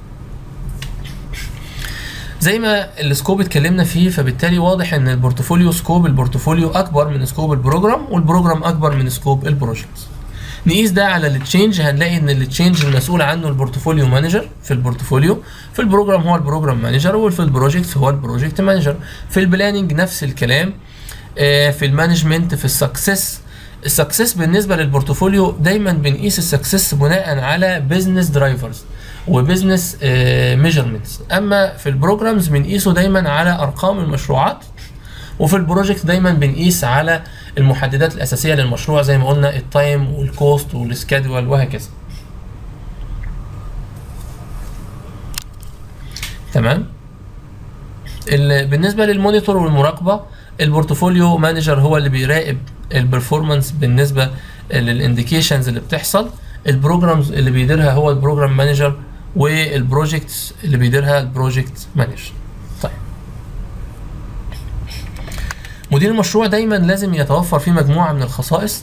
Speaker 1: زي ما السكوب اتكلمنا فيه فبالتالي واضح ان البورتفوليو سكوب البورتفوليو اكبر من سكوب البروجرام والبروجرام اكبر من سكوب البروجكت نقيس ده على التشينج هنلاقي ان التشينج المسؤول عنه البورتفوليو مانجر في البورتفوليو في البروجرام هو البروجرام مانجر وفي البروجكت هو البروجكت مانجر في البلاننج نفس الكلام آه، في المانجمنت في السكسس السكسس بالنسبه للبورتفوليو دايما بنقيس السكسس بناء على بزنس درايفرز وبزنس ميجرمنتس اما في البروجرامز بنقيسه دايما على ارقام المشروعات وفي البروجكت دايما بنقيس على المحددات الاساسيه للمشروع زي ما قلنا التايم والكوست والسكادول وهكذا تمام ال- بالنسبه للمونيتور والمراقبه البورتفوليو مانجر هو اللي بيراقب البرفورمانس بالنسبه للانديكيشنز اللي بتحصل البروجرامز اللي بيديرها هو البروجرام مانجر والبروجكتس اللي بيديرها البروجكت مانجر طيب مدير المشروع دايما لازم يتوفر فيه مجموعه من الخصائص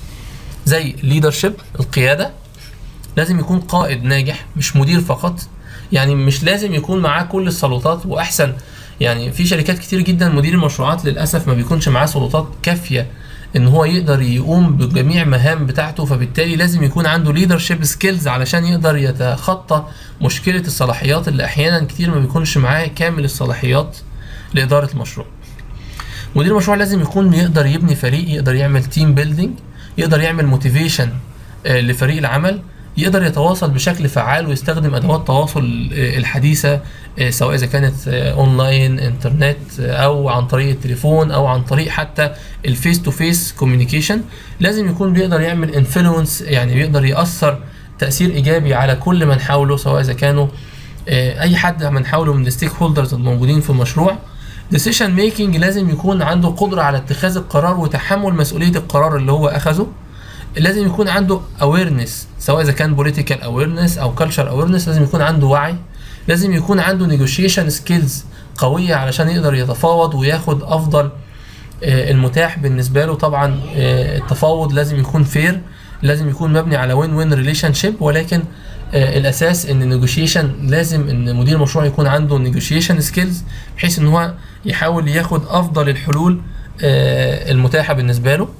Speaker 1: زي ليدرشيب القياده لازم يكون قائد ناجح مش مدير فقط يعني مش لازم يكون معاه كل السلطات واحسن يعني في شركات كتير جدا مدير المشروعات للاسف ما بيكونش معاه سلطات كافيه ان هو يقدر يقوم بجميع مهام بتاعته فبالتالي لازم يكون عنده ليدرشيب سكيلز علشان يقدر يتخطى مشكله الصلاحيات اللي احيانا كتير ما بيكونش معاه كامل الصلاحيات لاداره المشروع مدير المشروع لازم يكون يقدر يبني فريق يقدر يعمل تيم بيلدينج يقدر يعمل موتيفيشن لفريق العمل يقدر يتواصل بشكل فعال ويستخدم ادوات التواصل آه، الحديثه آه، سواء اذا كانت آه، اونلاين انترنت آه، او عن طريق التليفون او عن طريق حتى الفيس تو فيس كوميونيكيشن لازم يكون بيقدر يعمل انفلونس يعني بيقدر ياثر تاثير ايجابي على كل من حوله سواء اذا كانوا آه، اي حد من حوله من الستيك هولدرز الموجودين في المشروع ديسيشن ميكنج لازم يكون عنده قدره على اتخاذ القرار وتحمل مسؤوليه القرار اللي هو اخذه لازم يكون عنده اويرنس سواء اذا كان بوليتيكال اويرنس او كلتشر اويرنس لازم يكون عنده وعي لازم يكون عنده نيجوشيشن سكيلز قويه علشان يقدر يتفاوض وياخد افضل آه، المتاح بالنسبه له طبعا آه، التفاوض لازم يكون فير لازم يكون مبني على وين وين ريليشن شيب ولكن آه، الاساس ان النيجوشيشن لازم ان مدير المشروع يكون عنده نيجوشيشن سكيلز بحيث ان هو يحاول ياخد افضل الحلول آه، المتاحه بالنسبه له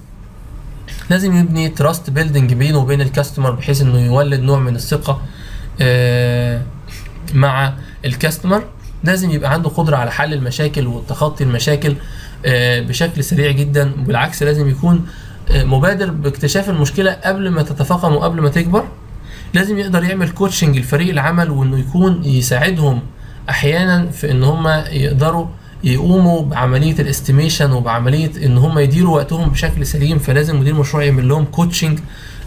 Speaker 1: لازم يبني تراست بيلدينج بينه وبين الكاستمر بحيث انه يولد نوع من الثقه آه، مع الكاستمر لازم يبقى عنده قدره على حل المشاكل وتخطي المشاكل آه، بشكل سريع جدا وبالعكس لازم يكون آه، مبادر باكتشاف المشكله قبل ما تتفاقم وقبل ما تكبر لازم يقدر يعمل كوتشنج لفريق العمل وانه يكون يساعدهم احيانا في ان هم يقدروا يقوموا بعمليه الاستيميشن وبعمليه ان هم يديروا وقتهم بشكل سليم فلازم مدير المشروع يعمل لهم كوتشنج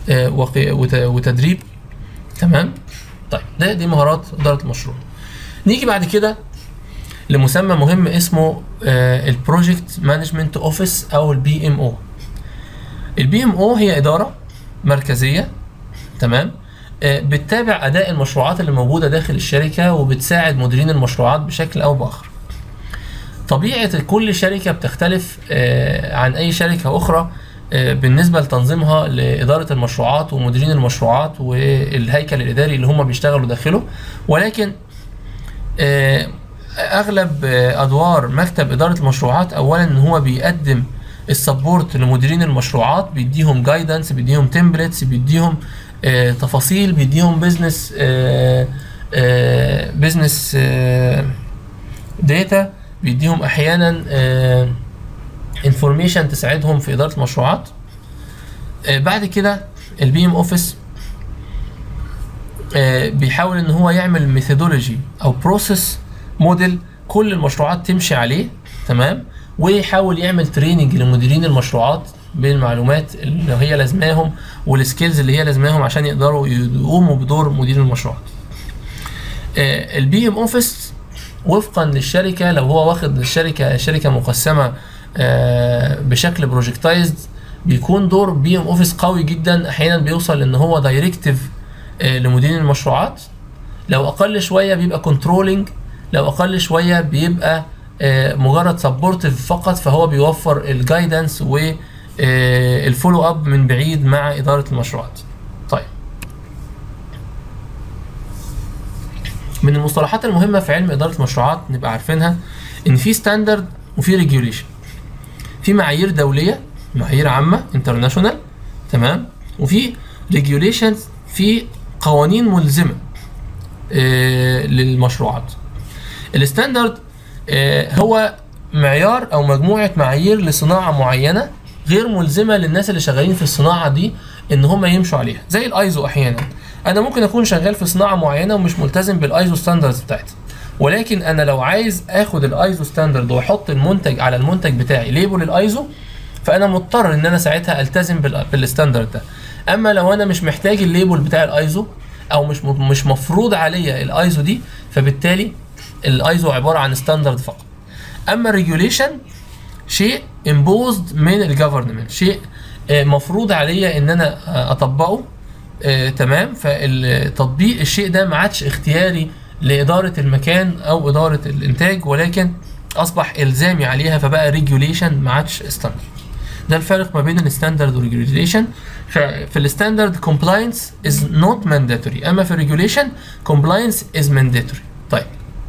Speaker 1: وتدريب تمام طيب ده دي مهارات اداره المشروع نيجي بعد كده لمسمى مهم اسمه البروجكت مانجمنت اوفيس او البي ام او البي ام او هي اداره مركزيه تمام آه، بتتابع اداء المشروعات اللي موجوده داخل الشركه وبتساعد مديرين المشروعات بشكل او باخر طبيعه كل شركه بتختلف آه، عن اي شركه اخرى آه، بالنسبه لتنظيمها لاداره المشروعات ومديرين المشروعات والهيكل الاداري اللي هم بيشتغلوا داخله ولكن آه، اغلب آه، ادوار مكتب اداره المشروعات اولا ان هو بيقدم السبورت لمديرين المشروعات بيديهم جايدنس بيديهم تمبلتس بيديهم آه، تفاصيل بيديهم بزنس بزنس داتا بيديهم احيانا انفورميشن تساعدهم في اداره المشروعات آه، بعد كده البي ام اوفيس بيحاول ان هو يعمل ميثودولوجي او بروسيس موديل كل المشروعات تمشي عليه تمام ويحاول يعمل تريننج لمديرين المشروعات بالمعلومات اللي هي لازماهم والسكيلز اللي هي لازماهم عشان يقدروا يقوموا بدور مدير المشروعات البي ام اوفيس وفقا للشركه لو هو واخد الشركه شركه مقسمه آه، بشكل بروجكتايزد بيكون دور بي ام اوفيس قوي جدا احيانا بيوصل ان هو دايركتيف لمديرين المشروعات لو اقل شويه بيبقى كنترولنج لو اقل شويه بيبقى آه، مجرد سبورتيف فقط فهو بيوفر الجايدنس والفولو اب من بعيد مع اداره المشروعات من المصطلحات المهمه في علم اداره المشروعات نبقى عارفينها ان في ستاندرد وفي ريجوليشن في معايير دوليه معايير عامه انترناشونال تمام وفي ريجوليشنز في قوانين ملزمه آه للمشروعات الستاندرد آه هو معيار او مجموعه معايير لصناعه معينه غير ملزمه للناس اللي شغالين في الصناعه دي ان هم يمشوا عليها زي الايزو احيانا انا ممكن اكون شغال في صناعه معينه ومش ملتزم بالايزو ستاندردز بتاعتي ولكن انا لو عايز اخد الايزو ستاندرد واحط المنتج على المنتج بتاعي ليبل الايزو فانا مضطر ان انا ساعتها التزم بال- بالستاندرد ده اما لو انا مش محتاج الليبل بتاع الايزو او مش م- مش مفروض عليا الايزو دي فبالتالي الايزو عباره عن ستاندرد فقط اما الريجوليشن شيء imposed من الجفرمنت شيء آه، مفروض عليا ان انا آه، اطبقه آه، تمام فالتطبيق الشيء ده ما عادش اختياري لاداره المكان او اداره الانتاج ولكن اصبح الزامي عليها فبقى ريجوليشن ما عادش ستاندرد ده الفرق ما بين الستاندرد والريجوليشن في الستاندرد كومبلاينس از نوت مانداتوري اما في الريجوليشن كومبلاينس از مانداتوري طيب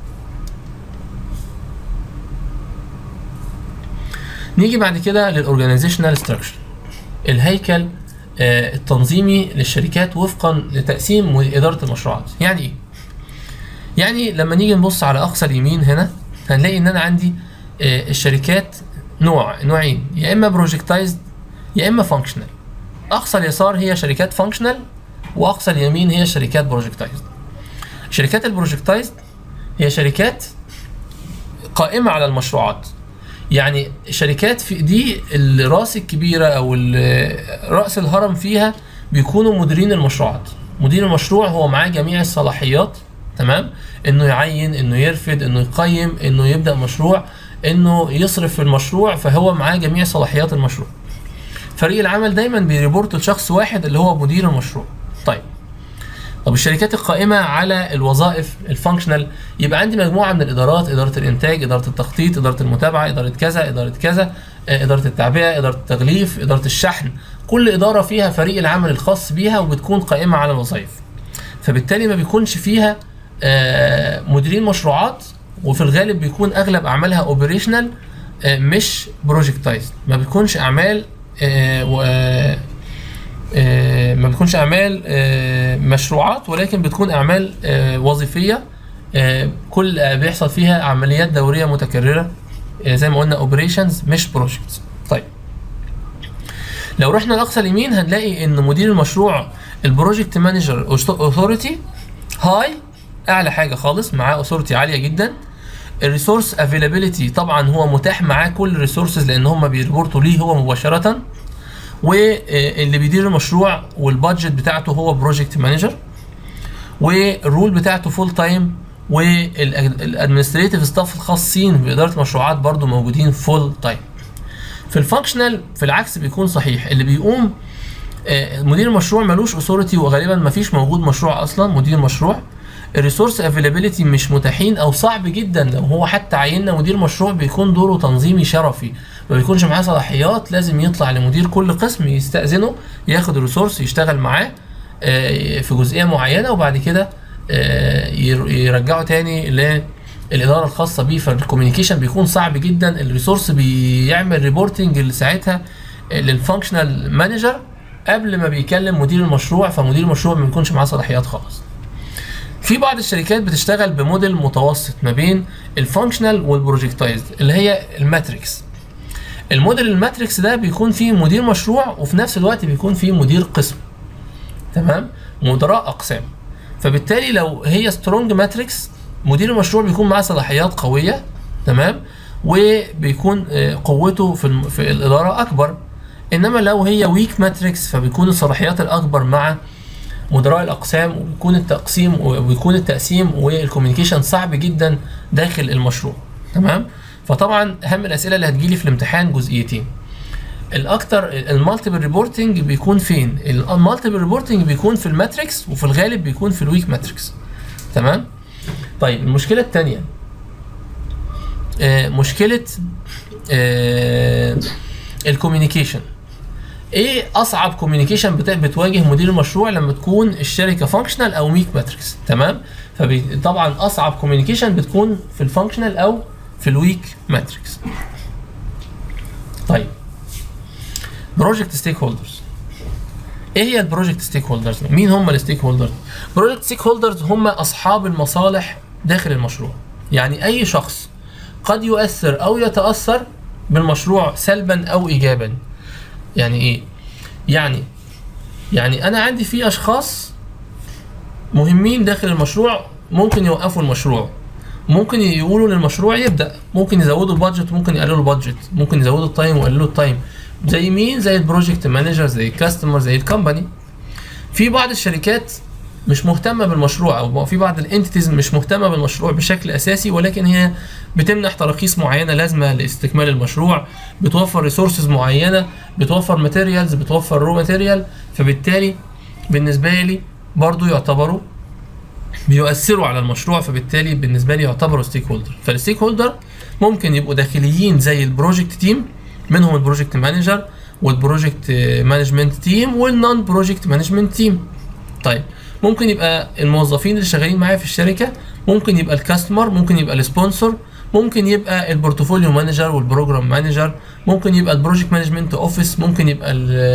Speaker 1: نيجي بعد كده للاورجانيزيشنال ستراكشر الهيكل آه، التنظيمي للشركات وفقا لتقسيم واداره المشروعات يعني ايه يعني لما نيجي نبص على اقصى اليمين هنا هنلاقي ان انا عندي آه، الشركات نوع نوعين يا اما بروجكتايزد يا اما فانكشنال اقصى اليسار هي شركات فانكشنال واقصى اليمين هي شركات بروجكتايزد شركات البروجكتايزد هي شركات قائمه على المشروعات يعني شركات في دي الراس الكبيره او ال- راس الهرم فيها بيكونوا مديرين المشروعات مدير المشروع هو معاه جميع الصلاحيات تمام انه يعين انه يرفد انه يقيم انه يبدا مشروع انه يصرف في المشروع فهو معاه جميع صلاحيات المشروع فريق العمل دايما بيريبورت لشخص واحد اللي هو مدير المشروع طيب طب الشركات القائمة على الوظائف الفانكشنال يبقى عندي مجموعة من الإدارات إدارة الإنتاج إدارة التخطيط إدارة المتابعة إدارة كذا إدارة كذا آه، إدارة التعبئة إدارة التغليف إدارة الشحن كل إدارة فيها فريق العمل الخاص بيها وبتكون قائمة على الوظائف فبالتالي ما بيكونش فيها آه، مديرين مشروعات وفي الغالب بيكون أغلب أعمالها اوبريشنال مش بروجكتايز ما بيكونش أعمال آه، و- آه، آه، ما بتكونش اعمال آه، مشروعات ولكن بتكون اعمال آه، وظيفيه آه، كل آه، بيحصل فيها عمليات دوريه متكرره آه، زي ما قلنا اوبريشنز مش بروجكتس طيب لو رحنا لاقصى اليمين هنلاقي ان مدير المشروع البروجكت مانجر اوثوريتي هاي اعلى حاجه خالص معاه اوثوريتي عاليه جدا الريسورس افيلابيلتي طبعا هو متاح معاه كل الريسورسز لان هم بيربورتوا ليه هو مباشره واللي بيدير المشروع والبادجت بتاعته هو بروجكت مانجر والرول بتاعته فول تايم والادمنستريتيف ستاف الخاصين باداره المشروعات برضو موجودين فول تايم في الفانكشنال في العكس بيكون صحيح اللي بيقوم آه، مدير المشروع ملوش اثوريتي وغالبا ما فيش موجود مشروع اصلا مدير مشروع الريسورس افيلابيلتي مش متاحين او صعب جدا لو هو حتى عيننا مدير مشروع بيكون دوره تنظيمي شرفي ما بيكونش معاه صلاحيات لازم يطلع لمدير كل قسم يستأذنه ياخد الريسورس يشتغل معاه آه، في جزئيه معينه وبعد كده آه، ير- يرجعه تاني للاداره الخاصه بيه فالكوميونيكيشن بيكون صعب جدا الريسورس بيعمل ريبورتنج ساعتها للفانكشنال مانجر قبل ما بيكلم مدير المشروع فمدير المشروع ما بيكونش معاه صلاحيات خالص في بعض الشركات بتشتغل بموديل متوسط ما بين الفانكشنال والبروجكتايزد اللي هي الماتريكس الموديل الماتريكس ده بيكون فيه مدير مشروع وفي نفس الوقت بيكون فيه مدير قسم تمام مدراء اقسام فبالتالي لو هي سترونج ماتريكس مدير المشروع بيكون معاه صلاحيات قويه تمام وبيكون آه، قوته في الم- في الاداره اكبر انما لو هي ويك ماتريكس فبيكون الصلاحيات الاكبر مع مدراء الاقسام وبيكون التقسيم وبيكون التقسيم والكوميونيكيشن صعب جدا داخل المشروع تمام فطبعا اهم الاسئله اللي هتجيلي في الامتحان جزئيتين الاكتر المالتيبل ريبورتنج بيكون فين المالتيبل ريبورتنج بيكون في الماتريكس وفي الغالب بيكون في الويك ماتريكس تمام طيب المشكله الثانيه آه مشكله آه الكوميونيكيشن ايه اصعب كوميونيكيشن بتواجه مدير المشروع لما تكون الشركه فانكشنال او ويك ماتريكس تمام فطبعا اصعب كوميونيكيشن بتكون في الفانكشنال او في الويك ماتريكس طيب بروجكت ستيك هولدرز ايه هي البروجكت ستيك هولدرز مين هم الستيك هولدرز بروجكت ستيك هولدرز هم اصحاب المصالح داخل المشروع يعني اي شخص قد يؤثر او يتاثر بالمشروع سلبا او ايجابا يعني ايه يعني يعني انا عندي في اشخاص مهمين داخل المشروع ممكن يوقفوا المشروع ممكن يقولوا للمشروع يبدا ممكن يزودوا البادجت ممكن يقللوا البادجت ممكن يزودوا التايم ويقللوا التايم زي مين زي البروجكت مانجر زي الكاستمر زي الكومباني في بعض الشركات مش مهتمه بالمشروع او في بعض الانتيتيز مش مهتمه بالمشروع بشكل اساسي ولكن هي بتمنح تراخيص معينه لازمه لاستكمال المشروع بتوفر ريسورسز معينه بتوفر ماتيريالز بتوفر رو ماتيريال فبالتالي بالنسبه لي برضو يعتبروا بيؤثروا على المشروع فبالتالي بالنسبه لي يعتبروا ستيك هولدر فالستيك هولدر ممكن يبقوا داخليين زي البروجكت تيم منهم البروجكت مانجر والبروجكت مانجمنت تيم والنون بروجكت مانجمنت تيم طيب ممكن يبقى الموظفين اللي شغالين معايا في الشركه ممكن يبقى الكاستمر ممكن يبقى السبونسر ممكن يبقى البورتفوليو مانجر والبروجرام مانجر ممكن يبقى البروجكت مانجمنت اوفيس ممكن يبقى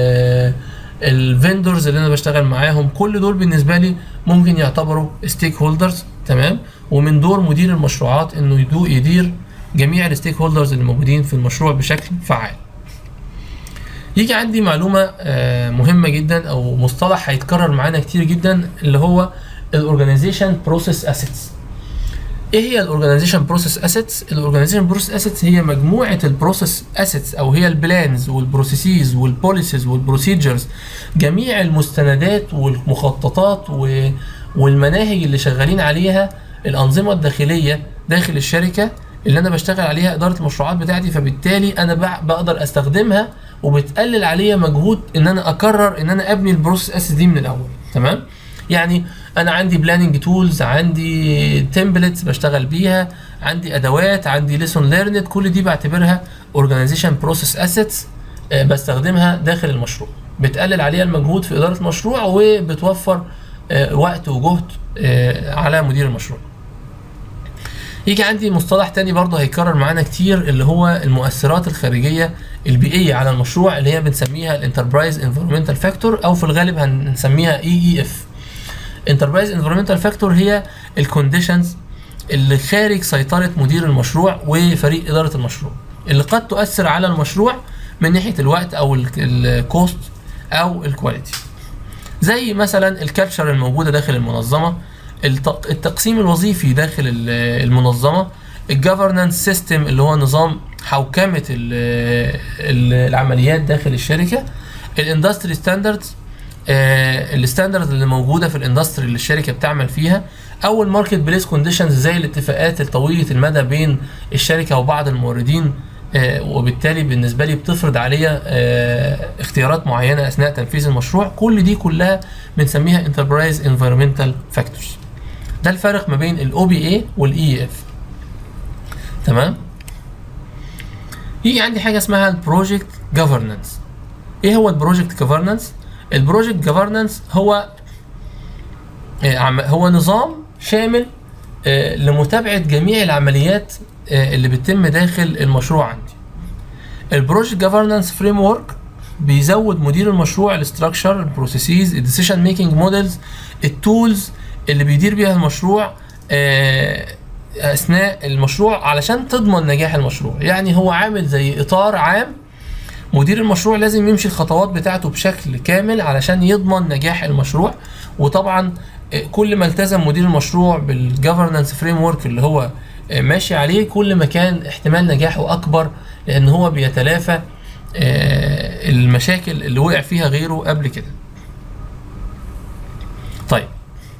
Speaker 1: الفندرز اللي انا بشتغل معاهم كل دول بالنسبه لي ممكن يعتبروا ستيك هولدرز تمام ومن دور مدير المشروعات انه يدير جميع الستيك هولدرز اللي موجودين في المشروع بشكل فعال يجي عندي معلومة مهمة جدا أو مصطلح هيتكرر معانا كتير جدا اللي هو الأورجانيزيشن بروسيس أسيتس. إيه هي الأورجانيزيشن بروسيس أسيتس؟ الأورجانيزيشن بروسيس أسيتس هي مجموعة البروسيس أسيتس أو هي البلانز والبروسيسز والبوليسيز والبروسيجرز جميع المستندات والمخططات والمناهج اللي شغالين عليها الأنظمة الداخلية داخل الشركة اللي أنا بشتغل عليها إدارة المشروعات بتاعتي فبالتالي أنا بقدر أستخدمها وبتقلل عليا مجهود ان انا اقرر ان انا ابني البروسيس اس دي من الاول تمام يعني انا عندي بلاننج تولز عندي تمبلتس بشتغل بيها عندي ادوات عندي ليسون ليرند كل دي بعتبرها اورجانيزيشن بروسيس اسيتس بستخدمها داخل المشروع بتقلل عليا المجهود في اداره المشروع وبتوفر آه وقت وجهد آه على مدير المشروع يجي عندي مصطلح تاني برضه هيكرر معانا كتير اللي هو المؤثرات الخارجيه البيئيه على المشروع اللي هي بنسميها الانتربرايز انفيرمنتال فاكتور او في الغالب هنسميها اي اي اف انتربرايز انفيرمنتال فاكتور هي الكونديشنز اللي خارج سيطره مدير المشروع وفريق اداره المشروع اللي قد تؤثر على المشروع من ناحيه الوقت او الكوست او الكواليتي زي مثلا الكالتشر الموجوده داخل المنظمه التقسيم الوظيفي داخل المنظمه الجفرنانس سيستم اللي هو نظام حوكمه العمليات داخل الشركه الاندستري ستاندردز الستاندردز اللي موجوده في الاندستري اللي الشركه بتعمل فيها او الماركت بليس كونديشنز زي الاتفاقات الطويله المدى بين الشركه وبعض الموردين آه وبالتالي بالنسبه لي بتفرض عليا آه اختيارات معينه اثناء تنفيذ المشروع كل دي كلها بنسميها انتربرايز انفيرمنتال فاكتورز ده الفرق ما بين الاو بي اي والاي اف تمام يجي عندي حاجه اسمها البروجكت جفرنانس ايه هو البروجكت جفرنانس البروجكت جفرنانس هو هو نظام شامل لمتابعه جميع العمليات اللي بتتم داخل المشروع عندي البروجكت جفرنانس فريم ورك بيزود مدير المشروع الاستراكشر البروسيسز الديسيشن ميكنج موديلز التولز اللي بيدير بيها المشروع اثناء المشروع علشان تضمن نجاح المشروع يعني هو عامل زي اطار عام مدير المشروع لازم يمشي الخطوات بتاعته بشكل كامل علشان يضمن نجاح المشروع وطبعا كل ما التزم مدير المشروع بالجفرنانس فريم ورك اللي هو ماشي عليه كل ما كان احتمال نجاحه اكبر لان هو بيتلافى المشاكل اللي وقع فيها غيره قبل كده طيب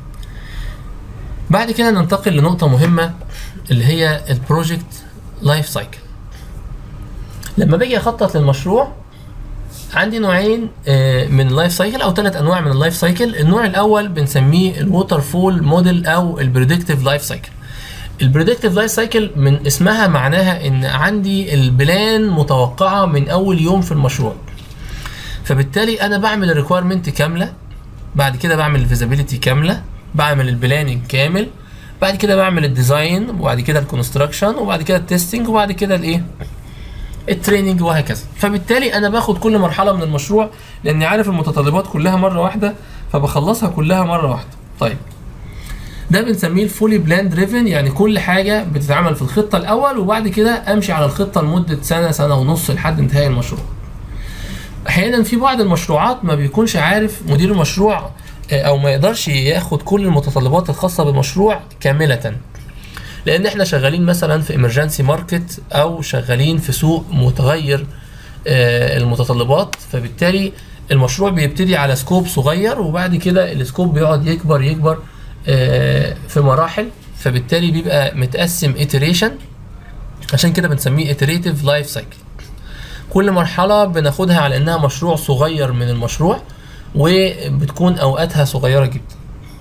Speaker 1: بعد كده ننتقل لنقطة مهمة اللي هي البروجكت لايف سايكل لما باجي اخطط للمشروع عندي نوعين من اللايف سايكل او ثلاث انواع من اللايف سايكل النوع الاول بنسميه الووتر فول موديل او البريدكتيف لايف سايكل البريدكتيف لايف سايكل من اسمها معناها ان عندي البلان متوقعه من اول يوم في المشروع فبالتالي انا بعمل الريكويرمنت كامله بعد كده بعمل الفيزابيليتي كامله بعمل البلاننج كامل بعد كده بعمل الديزاين وبعد كده الكونستراكشن وبعد كده التستنج وبعد كده الايه التريننج وهكذا فبالتالي انا باخد كل مرحله من المشروع لاني عارف المتطلبات كلها مره واحده فبخلصها كلها مره واحده طيب ده بنسميه الفولي بلان دريفن يعني كل حاجه بتتعمل في الخطه الاول وبعد كده امشي على الخطه لمده سنه سنه ونص لحد انتهاء المشروع احيانا في بعض المشروعات ما بيكونش عارف مدير المشروع آه، او ما يقدرش ياخد كل المتطلبات الخاصه بالمشروع كامله لان احنا شغالين مثلا في امرجنسي ماركت او شغالين في سوق متغير آه، المتطلبات فبالتالي المشروع بيبتدي على سكوب صغير وبعد كده السكوب بيقعد يكبر يكبر آه، في مراحل فبالتالي بيبقى متقسم iteration عشان كده بنسميه iterative life cycle كل مرحلة بناخدها على انها مشروع صغير من المشروع وبتكون اوقاتها صغيرة جدا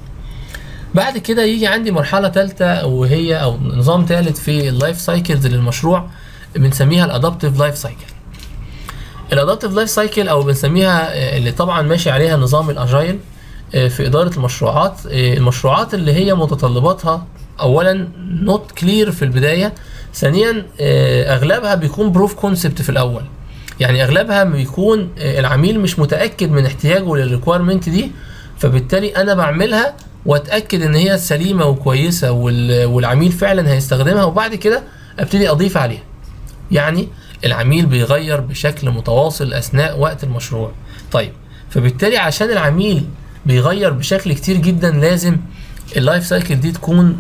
Speaker 1: بعد كده يجي عندي مرحلة تالتة وهي او نظام تالت في اللايف سايكلز للمشروع بنسميها الادابتيف لايف سايكل الادابتيف لايف سايكل او بنسميها آه، اللي طبعا ماشي عليها نظام الاجايل آه، في اداره المشروعات آه، المشروعات اللي هي متطلباتها اولا نوت كلير في البدايه ثانيا آه، اغلبها بيكون بروف كونسبت في الاول يعني اغلبها بيكون آه، العميل مش متاكد من احتياجه للريكويرمنت دي فبالتالي انا بعملها واتاكد ان هي سليمه وكويسه وال- والعميل فعلا هيستخدمها وبعد كده ابتدي اضيف عليها يعني العميل بيغير بشكل متواصل اثناء وقت المشروع طيب فبالتالي عشان العميل بيغير بشكل كتير جدا لازم اللايف سايكل دي تكون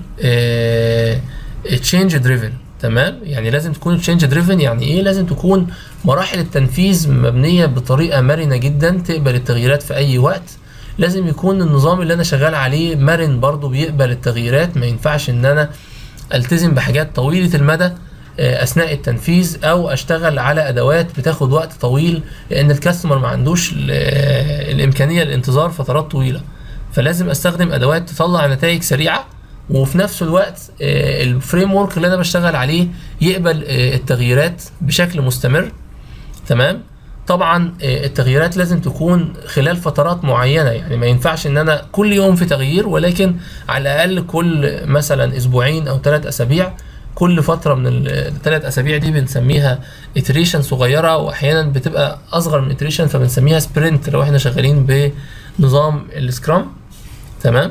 Speaker 1: تشينج دريفن تمام يعني لازم تكون تشينج دريفن يعني ايه لازم تكون مراحل التنفيذ مبنيه بطريقه مرنه جدا تقبل التغييرات في اي وقت لازم يكون النظام اللي انا شغال عليه مرن برضو بيقبل التغييرات ما ينفعش ان انا التزم بحاجات طويله المدى آه، اثناء التنفيذ او اشتغل على ادوات بتاخد وقت طويل لان الكاستمر ما عندوش ال- آه، الامكانيه للانتظار فترات طويله فلازم استخدم ادوات تطلع نتائج سريعه وفي نفس الوقت الفريم ورك اللي انا بشتغل عليه يقبل آه، التغييرات بشكل مستمر تمام طبعا آه، التغييرات لازم تكون خلال فترات معينه يعني ما ينفعش ان انا كل يوم في تغيير ولكن على الاقل كل مثلا اسبوعين او ثلاث اسابيع كل فتره من الثلاث اسابيع دي بنسميها iteration صغيره واحيانا بتبقى اصغر من iteration فبنسميها سبرنت لو احنا شغالين بنظام السكرام تمام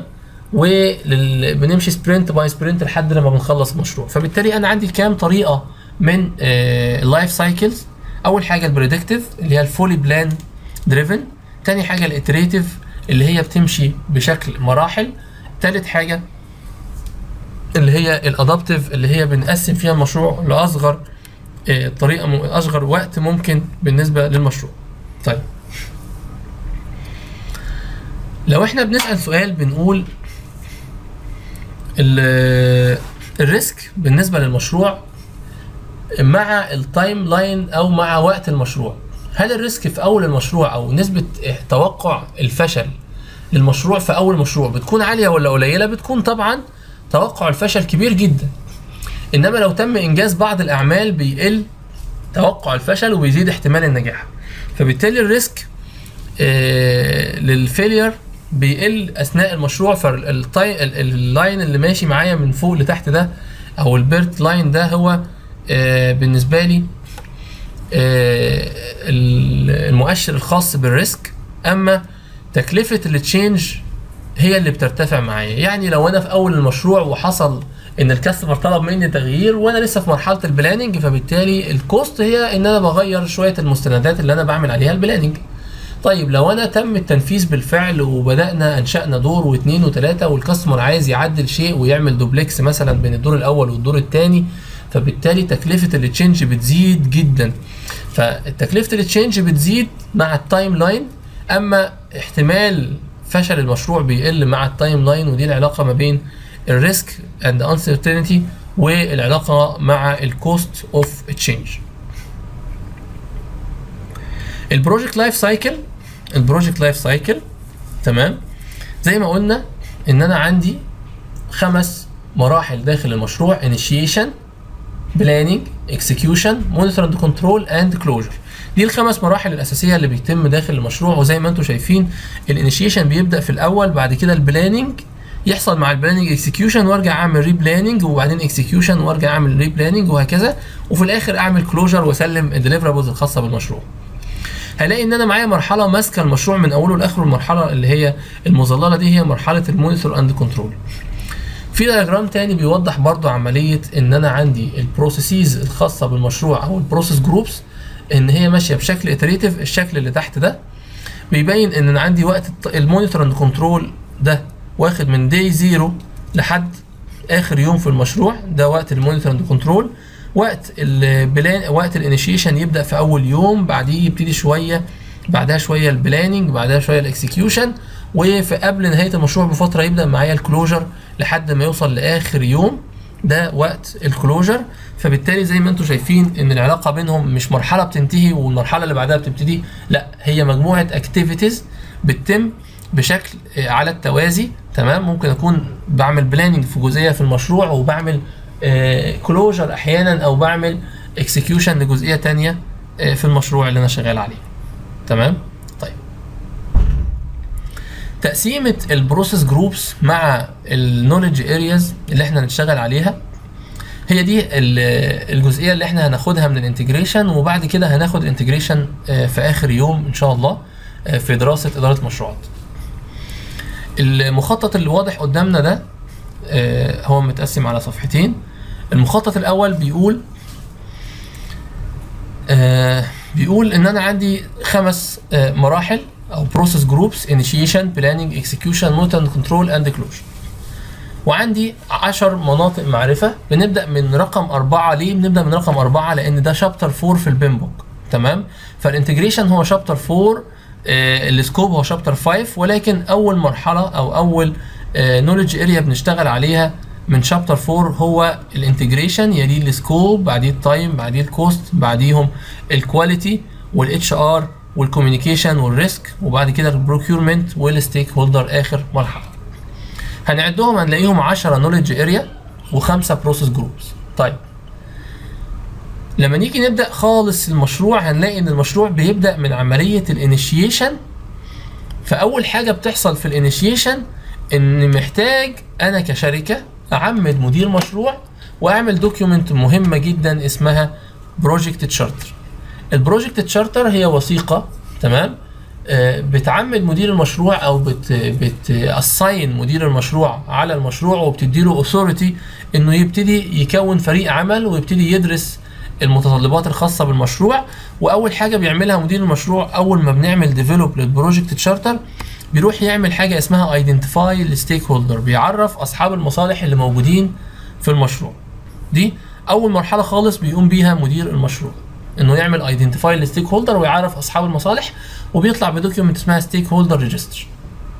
Speaker 1: وبنمشي سبرنت باي سبرنت لحد لما بنخلص المشروع فبالتالي انا عندي كام طريقه من اللايف سايكلز اول حاجه البريدكتيف اللي هي الفولي بلان دريفن تاني حاجه الاتريتيف اللي هي بتمشي بشكل مراحل تالت حاجه اللي هي الادابتيف اللي هي بنقسم فيها المشروع لاصغر آه، طريقه م- اصغر وقت ممكن بالنسبه للمشروع طيب لو احنا بنسال سؤال بنقول ال- الريسك بالنسبه للمشروع مع التايم لاين او مع وقت المشروع هل الريسك في اول المشروع او نسبه توقع الفشل للمشروع في اول مشروع بتكون عاليه ولا قليله بتكون طبعا توقع الفشل كبير جدا انما لو تم انجاز بعض الاعمال بيقل توقع الفشل وبيزيد احتمال النجاح فبالتالي الريسك آه للفيلير بيقل اثناء المشروع فاللاين اللي ماشي معايا من فوق لتحت ده او البيرت لاين ده هو آه بالنسبه لي آه ال- المؤشر الخاص بالريسك اما تكلفه التشينج هي اللي بترتفع معايا يعني لو انا في اول المشروع وحصل ان الكاستمر طلب مني تغيير وانا لسه في مرحله البلاننج فبالتالي الكوست هي ان انا بغير شويه المستندات اللي انا بعمل عليها البلاننج طيب لو انا تم التنفيذ بالفعل وبدانا انشانا دور واثنين وثلاثه والكاستمر عايز يعدل شيء ويعمل دوبلكس مثلا بين الدور الاول والدور الثاني فبالتالي تكلفه التشينج بتزيد جدا فتكلفه التشينج بتزيد مع التايم لاين اما احتمال فشل المشروع بيقل مع التايم لاين ودي العلاقه ما بين الريسك اند uncertainty والعلاقه مع الكوست اوف تشينج البروجكت لايف سايكل البروجكت لايف سايكل تمام زي ما قلنا ان انا عندي خمس مراحل داخل المشروع initiation planning execution monitor and control and closure دي الخمس مراحل الاساسيه اللي بيتم داخل المشروع وزي ما انتم شايفين الانيشيشن بيبدا في الاول بعد كده البلاننج يحصل مع البلاننج اكسكيوشن وارجع اعمل ري بلاننج وبعدين اكسكيوشن وارجع اعمل ري بلاننج وهكذا وفي الاخر اعمل كلوجر واسلم الديليفرابلز الخاصه بالمشروع هلاقي ان انا معايا مرحله ماسكه المشروع من اوله لاخره المرحله اللي هي المظلله دي هي مرحله المونيتور اند كنترول في دياجرام تاني بيوضح برضو عمليه ان انا عندي البروسيسز الخاصه بالمشروع او البروسيس جروبس ان هي ماشيه بشكل اتريتيف الشكل اللي تحت ده بيبين ان انا عندي وقت المونيتور اند كنترول ده واخد من داي زيرو لحد اخر يوم في المشروع ده وقت المونيتور اند كنترول وقت البلان وقت الانيشيشن يبدا في اول يوم بعديه يبتدي شويه بعدها شويه البلاننج بعدها شويه الاكسكيوشن وفي قبل نهايه المشروع بفتره يبدا معايا الكلوجر لحد ما يوصل لاخر يوم ده وقت الكلوجر فبالتالي زي ما انتم شايفين ان العلاقه بينهم مش مرحله بتنتهي والمرحله اللي بعدها بتبتدي لا هي مجموعه اكتيفيتيز بتتم بشكل على التوازي تمام ممكن اكون بعمل بلاننج في جزئيه في المشروع وبعمل كلوجر احيانا او بعمل اكسكيوشن لجزئيه تانية آه، في المشروع اللي انا شغال عليه تمام طيب تقسيمه البروسيس جروبس مع النولج ارياز اللي احنا هنشتغل عليها هي دي ال- الجزئيه اللي احنا هناخدها من الانتجريشن وبعد كده هناخد الانتجريشن في اخر يوم ان شاء الله آه، في دراسه اداره مشروعات المخطط اللي واضح قدامنا ده آه، هو متقسم على صفحتين المخطط الاول بيقول آه، بيقول ان انا عندي خمس آه، مراحل او بروسيس جروبس انيشيشن بلاننج اكسكيوشن مونيتور كنترول اند كلوجر وعندي 10 مناطق معرفة بنبدأ من رقم أربعة ليه؟ بنبدأ من رقم أربعة لأن ده شابتر 4 في البيم بوك تمام؟ فالانتجريشن هو شابتر 4 آه السكوب هو شابتر 5 ولكن أول مرحلة أو أول نولج اريا بنشتغل عليها من شابتر 4 هو الانتجريشن يليه السكوب بعديه التايم بعديه الكوست بعديهم الكواليتي والاتش ار والكوميونيكيشن والريسك وبعد كده البروكيورمنت والستيك هولدر اخر مرحله هنعدهم هنلاقيهم 10 نولج اريا وخمسه بروسيس جروبس طيب لما نيجي نبدا خالص المشروع هنلاقي ان المشروع بيبدا من عمليه الانيشيشن فاول حاجه بتحصل في الانيشيشن ان محتاج انا كشركه اعمد مدير مشروع واعمل دوكيومنت مهمه جدا اسمها بروجكت تشارتر البروجكت تشارتر هي وثيقه تمام آه، بتعمد مدير المشروع او بت بتاساين مدير المشروع على المشروع وبتديله اوثوريتي انه يبتدي يكون فريق عمل ويبتدي يدرس المتطلبات الخاصه بالمشروع واول حاجه بيعملها مدير المشروع اول ما بنعمل ديفلوب للبروجكت تشارتر بيروح يعمل حاجه اسمها ايدنتيفاي الستيك هولدر بيعرف اصحاب المصالح اللي موجودين في المشروع دي اول مرحله خالص بيقوم بيها مدير المشروع انه يعمل ايدنتيفاي الستيك هولدر ويعرف اصحاب المصالح وبيطلع بدوكيومنت اسمها ستيك هولدر ريجستر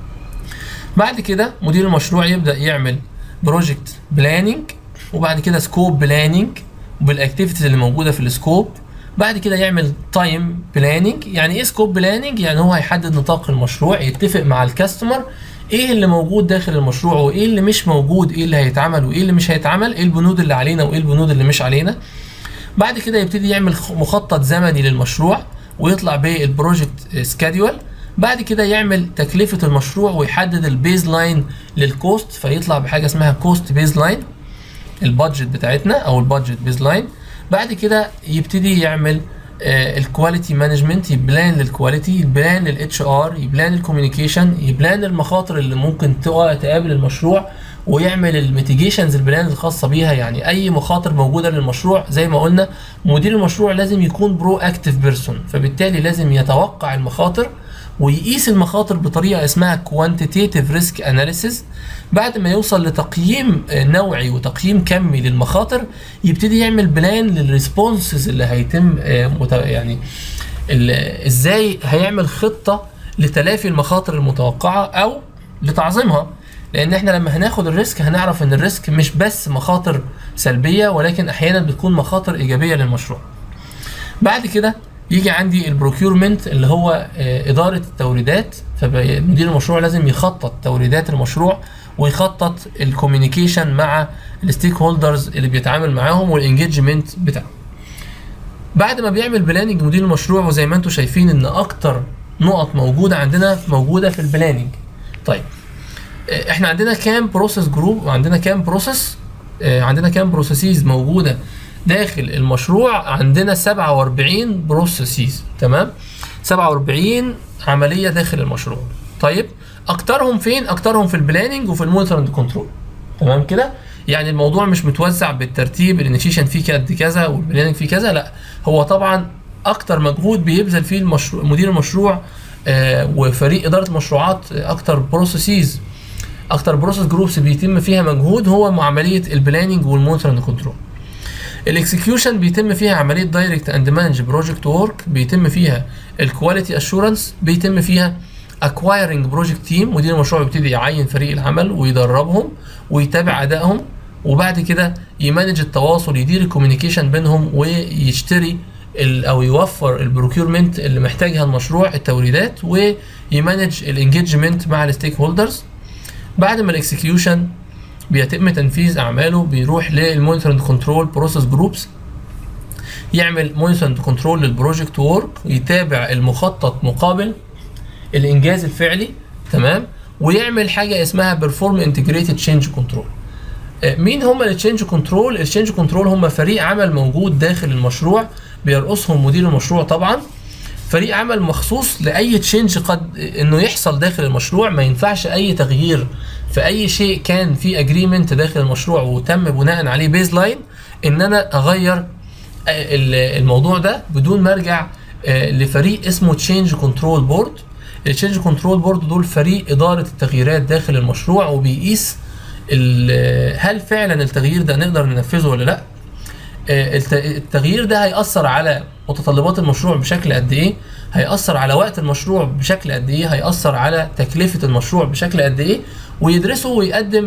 Speaker 1: بعد كده مدير المشروع يبدا يعمل بروجكت بلاننج وبعد كده سكوب بلاننج بالاكتيفيتيز اللي موجوده في السكوب بعد كده يعمل تايم بلاننج يعني ايه سكوب بلاننج يعني هو هيحدد نطاق المشروع يتفق مع الكاستمر ايه اللي موجود داخل المشروع وايه اللي مش موجود ايه اللي هيتعمل وايه اللي مش هيتعمل ايه البنود اللي علينا وايه البنود اللي مش علينا بعد كده يبتدي يعمل خ- مخطط زمني للمشروع ويطلع بالبروجكت سكادول بعد كده يعمل تكلفة المشروع ويحدد البيز لاين للكوست فيطلع بحاجة اسمها كوست بيز لاين البادجت بتاعتنا او البادجت بيز لاين بعد كده يبتدي يعمل الكواليتي مانجمنت يبلان للكواليتي يبلان للاتش ار يبلان الكوميونيكيشن يبلان المخاطر اللي ممكن تقع- تقابل المشروع ويعمل الميتيجيشنز البلان الخاصه بيها يعني اي مخاطر موجوده للمشروع زي ما قلنا مدير المشروع لازم يكون برو اكتيف بيرسون فبالتالي لازم يتوقع المخاطر ويقيس المخاطر بطريقه اسمها كوانتيتيف ريسك اناليسيس بعد ما يوصل لتقييم آه، نوعي وتقييم كمي للمخاطر يبتدي يعمل بلان للريسبونسز اللي هيتم آه، مت- يعني ال- ازاي هيعمل خطه لتلافي المخاطر المتوقعه او لتعظيمها لان احنا لما هناخد الريسك هنعرف ان الريسك مش بس مخاطر سلبيه ولكن احيانا بتكون مخاطر ايجابيه للمشروع بعد كده يجي عندي البروكيورمنت اللي هو آه، اداره التوريدات فمدير المشروع لازم يخطط توريدات المشروع ويخطط الكوميونيكيشن مع الستيك هولدرز اللي بيتعامل معاهم والانجيجمنت بتاعه بعد ما بيعمل بلاننج مدير المشروع وزي ما انتم شايفين ان اكتر نقط موجوده عندنا موجوده في البلاننج طيب آه، احنا عندنا كام بروسيس جروب وعندنا كام بروسيس عندنا كام بروسيسز موجوده داخل المشروع عندنا 47 بروسيسز تمام 47 عمليه داخل المشروع طيب اكترهم فين اكترهم في البلاننج وفي المونيتورنج كنترول تمام كده يعني الموضوع مش متوزع بالترتيب الانيشيشن فيه قد كذا والبلاننج فيه كذا لا هو طبعا اكتر مجهود بيبذل فيه المشروع مدير المشروع آه وفريق اداره المشروعات آه، اكتر بروسيسز اكتر بروسيس جروبس بيتم فيها مجهود هو عمليه البلاننج والمونيتورنج كنترول الاكسكيوشن بيتم فيها عمليه دايركت اند مانج بروجكت ورك بيتم فيها الكواليتي اشورنس بيتم فيها اكوايرنج بروجكت تيم مدير المشروع بيبتدي يعين فريق العمل ويدربهم ويتابع ادائهم وبعد كده يمانج التواصل يدير الكوميونيكيشن بينهم ويشتري ال- او يوفر البروكيورمنت اللي محتاجها المشروع التوريدات ويمانج الانجيجمنت مع الستيك هولدرز بعد ما الاكسكيوشن بيتم تنفيذ اعماله بيروح للمونيتورنج كنترول بروسيس جروبس يعمل مونيتورنج كنترول للبروجكت وورك يتابع المخطط مقابل الانجاز الفعلي تمام ويعمل حاجه اسمها بيرفورم انتجريتد تشينج كنترول مين هم التشينج كنترول التشينج كنترول هم فريق عمل موجود داخل المشروع بيرقصهم مدير المشروع طبعا فريق عمل مخصوص لاي تشينج قد انه يحصل داخل المشروع ما ينفعش اي تغيير في اي شيء كان في اجريمنت داخل المشروع وتم بناء عليه بيز لاين ان انا اغير ال- الموضوع ده بدون ما ارجع آه، لفريق اسمه تشينج كنترول بورد التشينج كنترول بورد دول فريق اداره التغييرات داخل المشروع وبيقيس ال- هل فعلا التغيير ده نقدر ننفذه ولا لا آه، الت- التغيير ده هيأثر على متطلبات المشروع بشكل قد ايه هيأثر على وقت المشروع بشكل قد ايه هيأثر على تكلفة المشروع بشكل قد ايه ويدرسه ويقدم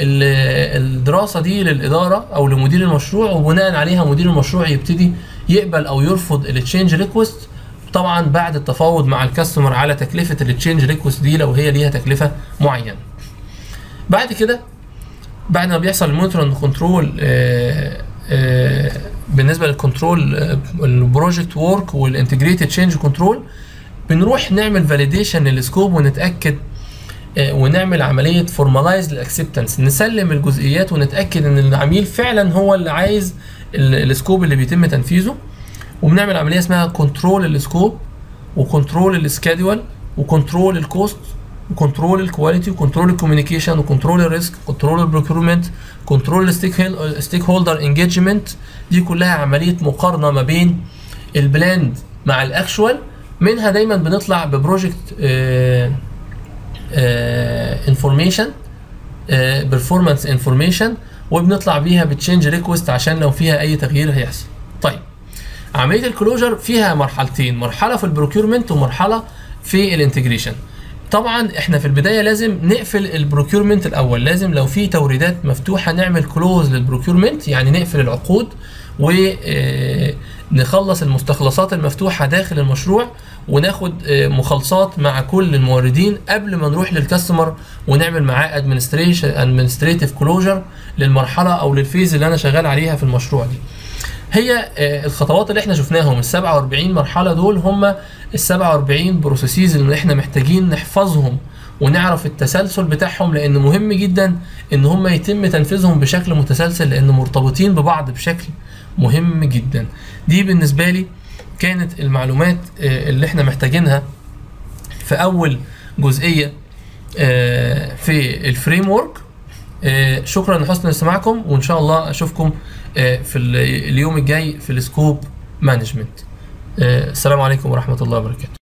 Speaker 1: ال- الدراسة دي للإدارة أو لمدير المشروع وبناء عليها مدير المشروع يبتدي يقبل أو يرفض التشينج ريكوست طبعا بعد التفاوض مع الكاستمر على تكلفة التشينج ريكوست دي لو هي ليها تكلفة معينة بعد كده بعد ما بيحصل المونيتورنج كنترول بالنسبه للكنترول البروجكت وورك والانتجريتد تشينج كنترول بنروح نعمل فاليديشن للسكوب ونتاكد آه، ونعمل عمليه فورمالايز للاكسبتنس نسلم الجزئيات ونتاكد ان العميل فعلا هو اللي عايز ال- السكوب اللي بيتم تنفيذه وبنعمل عمليه اسمها كنترول السكوب وكنترول السكادول وكنترول الكوست وكنترول الكواليتي وكنترول الكوميونيكيشن وكنترول الريسك كنترول البروكيورمنت كنترول الستيك هولدر انجيجمنت دي كلها عمليه مقارنه ما بين البلاند مع الاكشوال منها دايما بنطلع ببروجكت انفورميشن بيرفورمانس انفورميشن وبنطلع بيها بتشينج ريكوست عشان لو فيها اي تغيير هيحصل طيب عمليه الكلوجر فيها مرحلتين مرحله في البروكيورمنت ومرحله في الانتجريشن طبعا احنا في البدايه لازم نقفل البروكيورمنت الاول لازم لو في توريدات مفتوحه نعمل كلوز للبروكيورمنت يعني نقفل العقود ونخلص المستخلصات المفتوحه داخل المشروع وناخد آه، مخالصات مع كل الموردين قبل ما نروح للكاستمر ونعمل معاه ادمنستريشن ادمنستريتيف كلوجر للمرحله او للفيز اللي انا شغال عليها في المشروع دي هي آه، الخطوات اللي احنا شفناهم ال 47 مرحله دول هم ال 47 بروسيسز اللي احنا محتاجين نحفظهم ونعرف التسلسل بتاعهم لان مهم جدا ان هم يتم تنفيذهم بشكل متسلسل لان مرتبطين ببعض بشكل مهم جدا دي بالنسبه لي كانت المعلومات آه، اللي احنا محتاجينها في اول جزئيه آه، في الفريم ورك آه، شكرا لحسن استماعكم وان شاء الله اشوفكم آه، في ال- اليوم الجاي في السكوب مانجمنت السلام عليكم ورحمه الله وبركاته